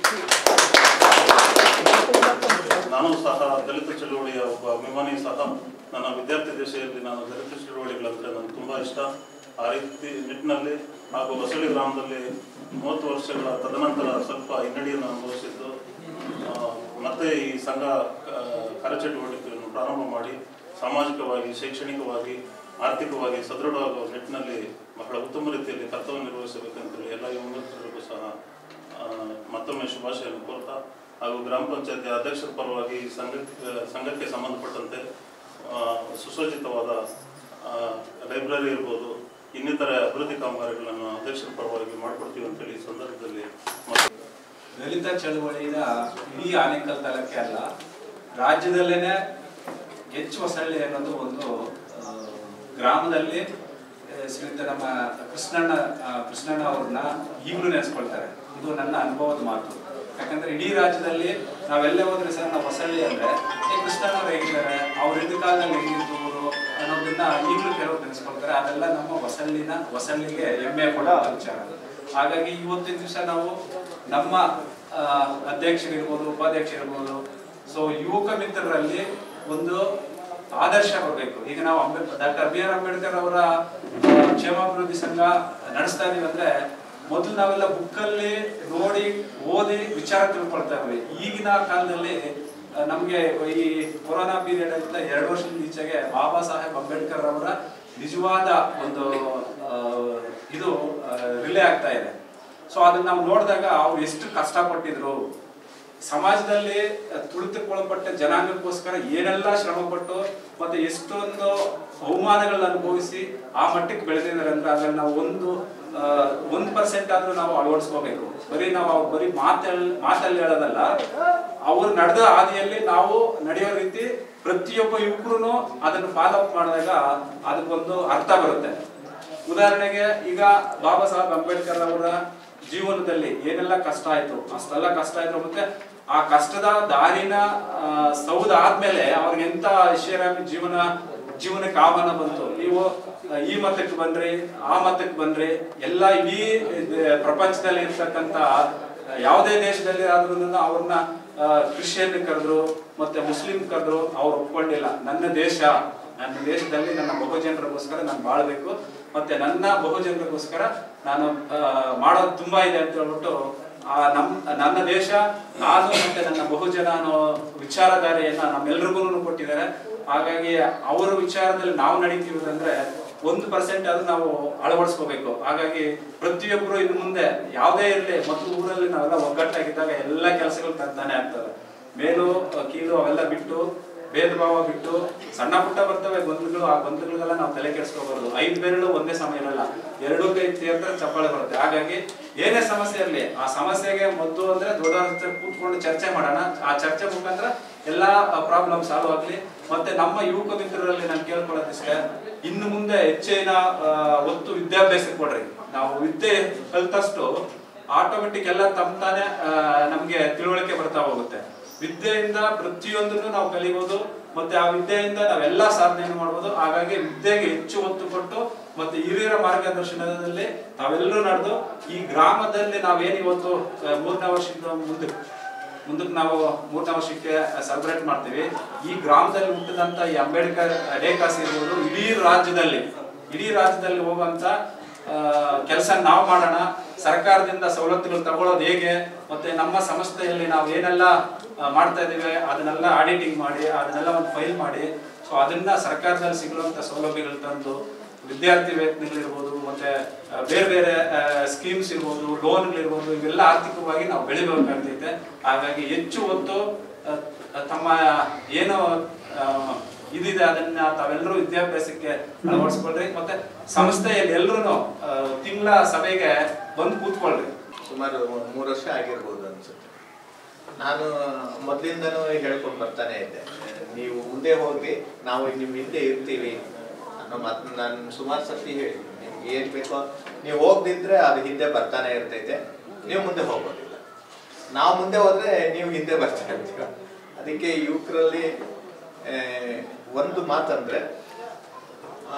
S5: ನಾನು ಸಹ ದಲಿತ ಚಳವಳಿಯ ಒಬ್ಬ ಅಭಿಮಾನಿ ಸಹ ನನ್ನ ವಿದ್ಯಾರ್ಥಿ ದಶೆಯಲ್ಲಿ ನಾನು ದಲಿತ ಚಳವಳಿಗಳಂದ್ರೆ ನನಗೆ ತುಂಬ ಇಷ್ಟ ಆ ರೀತಿ ನಿಟ್ಟಿನಲ್ಲಿ ಹಾಗೂ ಹೊಸಳ್ಳಿ ಗ್ರಾಮದಲ್ಲಿ ಮೂವತ್ತು ವರ್ಷಗಳ ತದನಂತರ ಸ್ವಲ್ಪ ಹಿನ್ನಡೆಯನ್ನು ಅನುಭವಿಸಿದ್ದು ಆ, ಮತ್ತೆ ಈ ಸಂಘ ಆ, ಕಾರ್ಯಚಟುವಟಿಕೆಯನ್ನು ಪ್ರಾರಂಭ ಮಾಡಿ ಸಾಮಾಜಿಕವಾಗಿ ಶೈಕ್ಷಣಿಕವಾಗಿ ಆರ್ಥಿಕವಾಗಿ ಸದೃಢವಾಗುವ ನಿಟ್ಟಿನಲ್ಲಿ ಬಹಳ ಉತ್ತಮ ರೀತಿಯಲ್ಲಿ ಕರ್ತವ್ಯ ನಿರ್ವಹಿಸಬೇಕಂತೇಳಿ ಎಲ್ಲ ಯುವಕರಿಗೂ ಸಹ ಆ, ಮತ್ತೊಮ್ಮೆ ಶುಭಾಶಯವನ್ನು ಕೋರ್ತಾ ಹಾಗೂ ಗ್ರಾಮ ಪಂಚಾಯತಿ ಅಧ್ಯಕ್ಷರ ಪರವಾಗಿ ಈ ಸಂಘಕ್ಕೆ ಸಂಘಕ್ಕೆ ಸಂಬಂಧಪಟ್ಟಂತೆ ಆ, ಸುಸಜ್ಜಿತವಾದ ಆ, ಲೈಬ್ರರಿ ಇರ್ಬೋದು ಇನ್ನಿತರ ಅಭಿವೃದ್ಧಿ ಕಾಮಗಾರಿಗಳನ್ನು ಅಧ್ಯಕ್ಷರ ಪರವಾಗಿ ಮಾಡಿಕೊಡ್ತೀವಿ ಅಂತೇಳಿ ಈ ಸಂದರ್ಭದಲ್ಲಿ ಮತ್ತು
S6: ದಲಿತ ಚಳವಳಿಯ ಇಡೀ ಆನೇಕಲ್ ತಾಲೂಕೆ ಅಲ್ಲ ರಾಜ್ಯದಲ್ಲೇನೆ ಹೆಚ್ಚು ಹೊಸಳ್ಳಿ ಅನ್ನೋದು ಒಂದು ಆ, ಗ್ರಾಮದಲ್ಲಿ ಆ, ಶ್ರೀಯುತ ನಮ್ಮ ಕೃಷ್ಣಣ್ಣ ಆ, ಕೃಷ್ಣಣ್ಣ ಅವ್ರನ್ನ ಈಗಲೂ ನೆನೆಸ್ಕೊಳ್ತಾರೆ ಇದು ನನ್ನ ಅನುಭವದ ಮಾತು ಯಾಕಂದ್ರೆ ಇಡೀ ರಾಜ್ಯದಲ್ಲಿ ನಾವೆಲ್ಲೇ ಹೋದ್ರೆ ಸರ್ ನಾವು ಹೊಸಳ್ಳಿ ಅಂದ್ರೆ ಏ ಕೃಷ್ಣಣ್ಣ ಅವ್ರು ಹೇಗಿದ್ದಾರೆ ಅವ್ರ ಇದ್ದ ಕಾಲದಲ್ಲಿ ಹೆಂಗಿದ್ರು ಅವರು ಅನ್ನೋದನ್ನ ಈಗಲೂ ಕೆಲವರು ನೆನೆಸ್ಕೊಳ್ತಾರೆ ಅದೆಲ್ಲ ನಮ್ಮ ಹೊಸಳ್ಳಿನ ಹೊಸಳ್ಳಿಗೆ ಹೆಮ್ಮೆ ಕೊಡೋ ವಿಚಾರ ಹಾಗಾಗಿ ಇವತ್ತಿನ ದಿವಸ ನಾವು ನಮ್ಮ ಆ, ಅಧ್ಯಕ್ಷರಿರ್ಬೋದು ಉಪಾಧ್ಯಕ್ಷರಿರ್ಬೋದು ಸೊ ಯುವಕ ಮಿತ್ರರಲ್ಲಿ ಒಂದು ಆದರ್ಶ ಬರಬೇಕು ಈಗ ನಾವು Ambedkar doctor B R Ambedkar ಅವರ ಆ, ಕ್ಷೇಮಾಭಿವೃದ್ಧಿ ಸಂಘ ನಡೆಸ್ತಾ ಇದೀವಿ ಅಂದ್ರೆ ಮೊದಲು ನಾವೆಲ್ಲ ಬುಕ್ಕಲ್ಲಿ ನೋಡಿ ಓದಿ ವಿಚಾರ ತಿಳ್ಕೊಳ್ತಾ ಇದ್ವಿ ಈಗಿನ ಕಾಲದಲ್ಲಿ ಆ, ನಮ್ಗೆ ಈ ಕೊರೋನಾ ಪೀರಿಯಡ್ ಅಂತ ಎರಡು ವರ್ಷದ ಈಚೆಗೆ ಬಾಬಾ ಸಾಹೇಬ್ ಅಂಬೇಡ್ಕರ್ ಅವರ ನಿಜವಾದ ಒಂದು ಆ, ಇದು ರಿಲೇ ಆಗ್ತಾ ಇದೆ ಸೊ ಅದನ್ನ ನಾವು ನೋಡಿದಾಗ ಅವ್ರು ಎಷ್ಟು ಕಷ್ಟಪಟ್ಟಿದ್ರು ಸಮಾಜದಲ್ಲಿ ತುಳಿತಕ್ಕೊಳಪಟ್ಟ ಜನಾಂಗಕ್ಕೋಸ್ಕರ ಏನೆಲ್ಲ ಶ್ರಮಪಟ್ಟು ಮತ್ತೆ ಎಷ್ಟೊಂದು ಅವಮಾನಗಳನ್ನ ಅನುಭವಿಸಿ ಆ ಮಟ್ಟಕ್ಕೆ ಬೆಳೆದಿದ್ದಾರೆ ಅಂದ್ರೆ ಅದ್ರಲ್ಲಿ ನಾವು ಒಂದು ಆ, ಒಂದ್ ಪರ್ಸೆಂಟ್ ಆದ್ರೂ ನಾವು ಅಳವಡಿಸ್ಕೋಬೇಕು ಬರೀ ನಾವು ಅವ್ರ್ ಬರೀ ಮಾತಲ್ಲಿ ಮಾತಲ್ಲಿ ಹೇಳೋದಲ್ಲ ಅವ್ರು ನಡೆದ ಹಾದಿಯಲ್ಲಿ ನಾವು ನಡೆಯೋ ರೀತಿ ಪ್ರತಿಯೊಬ್ಬ ಯುವಕರು ಅದನ್ನು ಫಾಲೋ ಅಪ್ ಮಾಡಿದಾಗ ಅದಕ್ಕೊಂದು ಅರ್ಥ ಬರುತ್ತೆ ಉದಾಹರಣೆಗೆ ಈಗ ಬಾಬಾ ಸಾಹೇಬ್ ಅಂಬೇಡ್ಕರ್ ಅವರ ಜೀವನದಲ್ಲಿ ಏನೆಲ್ಲ ಕಷ್ಟ ಆಯ್ತು ಅಷ್ಟೆಲ್ಲ ಕಷ್ಟ ಆಯ್ತು ಮತ್ತೆ ಆ ಕಷ್ಟದ ದಾರಿನ ಆ, ಸೌದ ಆದ್ಮೇಲೆ ಅವ್ರಿಗೆ ಎಂತ ಐಷಾರಾಮಿ ಜೀವನ ಜೀವನಕ್ಕೆ ಆಹ್ವಾನ ಬಂತು ನೀವು ಆ, ಈ ಮತಕ್ಕೆ ಬಂದ್ರಿ ಆ ಮತಕ್ಕೆ ಬಂದ್ರಿ ಎಲ್ಲ ಇಡೀ ದ- ಪ್ರಪಂಚದಲ್ಲಿ ಇರ್ತಕ್ಕಂತ ಯಾವುದೇ ದೇಶದಲ್ಲಿ ಆದ್ರೂ ಅವ್ರನ್ನ ಕ್ರಿಶ್ಚಿಯನ್ ಕರೆದ್ರು ಮತ್ತೆ ಮುಸ್ಲಿಂ ಕರೆದ್ರು ಅವ್ರು ಒಪ್ಕೊಂಡಿಲ್ಲ ನನ್ನ ದೇಶ ನನ್ನ ದೇಶದಲ್ಲಿ ನನ್ನ ಬಹುಜನರಿಗೋಸ್ಕರ ನಾನು ಬಾಳ್ಬೇಕು ಮತ್ತೆ ನನ್ನ ಬಹುಜನರಿಗೋಸ್ಕರ ನಾನು ಆ, ಮಾಡೋದು ತುಂಬಾ ಇದೆ ಅಂತ ಹೇಳ್ಬಿಟ್ಟು ಆ ನಮ್ ನನ್ನ ದೇಶ ನಾನು ಮತ್ತೆ ನನ್ನ ಬಹುಜನ ಅನ್ನೋ ವಿಚಾರಧಾರೆಯನ್ನ ನಮ್ಮೆಲ್ರಿಗೂ ಕೊಟ್ಟಿದ್ದಾರೆ ಹಾಗಾಗಿ ಅವರ ವಿಚಾರದಲ್ಲಿ ನಾವು ನಡೀತೀವಂದ್ರೆ ಒಂದು ಪರ್ಸೆಂಟ್ ಆದ್ರೂ ನಾವು ಅಳವಡಿಸ್ಕೋಬೇಕು ಹಾಗಾಗಿ ಪ್ರತಿಯೊಬ್ಬರು ಇನ್ನು ಮುಂದೆ ಯಾವುದೇ ಇರಲಿ ಮೊದಲು ಊರಲ್ಲಿ ನಾವೆಲ್ಲ ಒಗ್ಗಟ್ಟಾಗಿದ್ದಾಗ ಎಲ್ಲ ಕೆಲಸಗಳು ತಾನೇ ಆಗ್ತವೆ ಮೇಲು ಅಹ್, ಕೀಳು ಅವೆಲ್ಲ ಬಿಟ್ಟು ಭೇದ ಭಾವ ಬಿಟ್ಟು ಸಣ್ಣ ಪುಟ್ಟ ಬರ್ತವೆ ಗೊಂದಲಗಳು ಆ ಗೊಂದಲಗಳಿಗೆಲ್ಲ ನಾವು ತಲೆ ಕೆಡಿಸ್ಕೋಬಾರ್ದು ಐದು ಬೆರಳು ಒಂದೇ ಸಮಯ ಇರಲ್ಲ ಎರಡು ಕೈ ತೀರ್ದ್ರೆ ಚಪ್ಪಾಳೆ ಬರುತ್ತೆ ಹಾಗಾಗಿ ಏನೇ ಸಮಸ್ಯೆ ಇರಲಿ ಆ ಸಮಸ್ಯೆಗೆ ಮೊದಲು ಅಂದ್ರೆ ದೊಡ್ಡ ಹತ್ರ ಕೂತ್ಕೊಂಡು ಚರ್ಚೆ ಮಾಡೋಣ ಆ ಚರ್ಚೆ ಮುಖಾಂತರ ಎಲ್ಲಾ ಪ್ರಾಬ್ಲಮ್ ಸಾಲ್ವ್ ಆಗ್ಲಿ ಮತ್ತೆ ನಮ್ಮ ಯುವಕ ಮಿತ್ರರಲ್ಲಿ ನಾನು ಕೇಳ್ಕೊಳ್ಳೋದಿಷ್ಟೇ ಇನ್ನು ಮುಂದೆ ಹೆಚ್ಚಿನ ಆ, ಒತ್ತು ವಿದ್ಯಾಭ್ಯಾಸಕ್ಕೆ ಕೊಡ್ರಿ ನಾವು ವಿದ್ಯೆ ಕಲ್ತಷ್ಟು ಆಟೋಮೆಟಿಕ್ ಎಲ್ಲ ತಮ್ಮ ತಾನೇ ಆ, ನಮ್ಗೆ ತಿಳುವಳಿಕೆ ಬರ್ತಾ ಹೋಗುತ್ತೆ ವಿದ್ಯೆಯಿಂದ ಪ್ರತಿಯೊಂದನ್ನು ನಾವು ಕಲಿಬಹುದು ಮತ್ತೆ ಆ ವಿದ್ಯೆಯಿಂದ ನಾವೆಲ್ಲ ಸಾಧನೆಯನ್ನು ಮಾಡ್ಬೋದು ಹಾಗಾಗಿ ವಿದ್ಯೆಗೆ ಹೆಚ್ಚು ಒತ್ತು ಕೊಟ್ಟು ಮತ್ತೆ ಹಿರಿಯರ ಮಾರ್ಗದರ್ಶನದಲ್ಲಿ ತಾವೆಲ್ಲರೂ ನಡೆದು ಈ ಗ್ರಾಮದಲ್ಲಿ ನಾವೇನು ಇವತ್ತು ಆ, ಮೂರನೇ ವರ್ಷದಿಂದ ಮುಂದೆ ಮುಂದಕ್ಕೆ ನಾವು ಮೂರನೇ ವರ್ಷಕ್ಕೆ ಸೆಲೆಬ್ರೇಟ್ ಮಾಡ್ತೀವಿ ಈ ಗ್ರಾಮದಲ್ಲಿ ಹುಟ್ಟಿದಂತ ಈ ಅಂಬೇಡ್ಕರ್ ಡೇಕಾಸ್ ಇರ್ಬೋದು ಇಡೀ ರಾಜ್ಯದಲ್ಲಿ ಇಡೀ ರಾಜ್ಯದಲ್ಲಿ ಹೋಗುವಂತ ಕೆಲಸ ನಾವು ಮಾಡೋಣ ಸರ್ಕಾರದಿಂದ ಸವಲತ್ತುಗಳು ತಗೊಳ್ಳೋದು ಹೇಗೆ ಮತ್ತೆ ನಮ್ಮ ಸಂಸ್ಥೆಯಲ್ಲಿ ನಾವು ಏನೆಲ್ಲ ಆ, ಮಾಡ್ತಾ ಇದೀವಿ ಅದನ್ನೆಲ್ಲ ಆಡಿಟಿಂಗ್ ಮಾಡಿ ಅದನ್ನೆಲ್ಲ ಒಂದು ಫೈಲ್ ಮಾಡಿ ಸೊ ಅದನ್ನ ಸರ್ಕಾರದಲ್ಲಿ ಸಿಗುವಂತ ಸೌಲಭ್ಯಗಳು ತಂದು ವಿದ್ಯಾರ್ಥಿ ವೇತನಗಳಿರ್ಬೋದು ಮತ್ತೆ ಆ, ಬೇರೆ ಬೇರೆ ಸ್ಕೀಮ್ಸ್ ಇರ್ಬೋದು ಲೋನ್ಗಳಿರ್ಬೋದು ಇವೆಲ್ಲ ಆರ್ಥಿಕವಾಗಿ ನಾವು ಬೆಳಿಬೇಕಾಗ್ತೈತೆ ಹಾಗಾಗಿ ಹೆಚ್ಚು ಹೊತ್ತು ಆ, ತಮ್ಮ ಏನು ಆ, ಇದಿದೆ ಅದನ್ನ ತಾವೆಲ್ಲರೂ ವಿದ್ಯಾಭ್ಯಾಸಕ್ಕೆ ಅಳವಡಿಸ್ಕೊಳ್ರಿ ಮತ್ತೆ ಸಂಸ್ಥೆಯಲ್ಲಿ ಎಲ್ಲರೂ ತಿಂಗಳ ಸಭೆಗೆ ಬಂದು ಕೂತ್ಕೊಳ್ರಿ
S7: ಸುಮಾರು ಮೂರು ವರ್ಷ ಆಗಿರ್ಬೋದು ಅನ್ಸುತ್ತೆ ನಾನು ಮೊದಲಿಂದನೂ ಹೇಳ್ಕೊಂಡು ಬರ್ತಾನೆ ಇದ್ದೆ ನೀವು ಮುಂದೆ ಹೋಗಿ ನಾವು ನಿಮ್ಮ ಹಿಂದೆ ಇರ್ತೀವಿ ಅನ್ನೋ ಮಾತನ್ನ ನಾನು ಸುಮಾರು ಸರ್ತಿ ಹೇಳಿ ನಿಮ್ಗೆ ಏನ್ ಬೇಕೋ ನೀವು ಹೋಗ್ದಿದ್ರೆ ಅದು ಹಿಂದೆ ಬರ್ತಾನೆ ಇರ್ತೈತೆ ನೀವು ಮುಂದೆ ಹೋಗೋದಿಲ್ಲ ನಾವು ಮುಂದೆ ಹೋದ್ರೆ ನೀವು ಹಿಂದೆ ಬರ್ತಾ ಇರ್ತೀರ ಅದಕ್ಕೆ ಯುವಕರಲ್ಲಿ ಆ, ಒಂದು ಮಾತಂದ್ರೆ ಆ,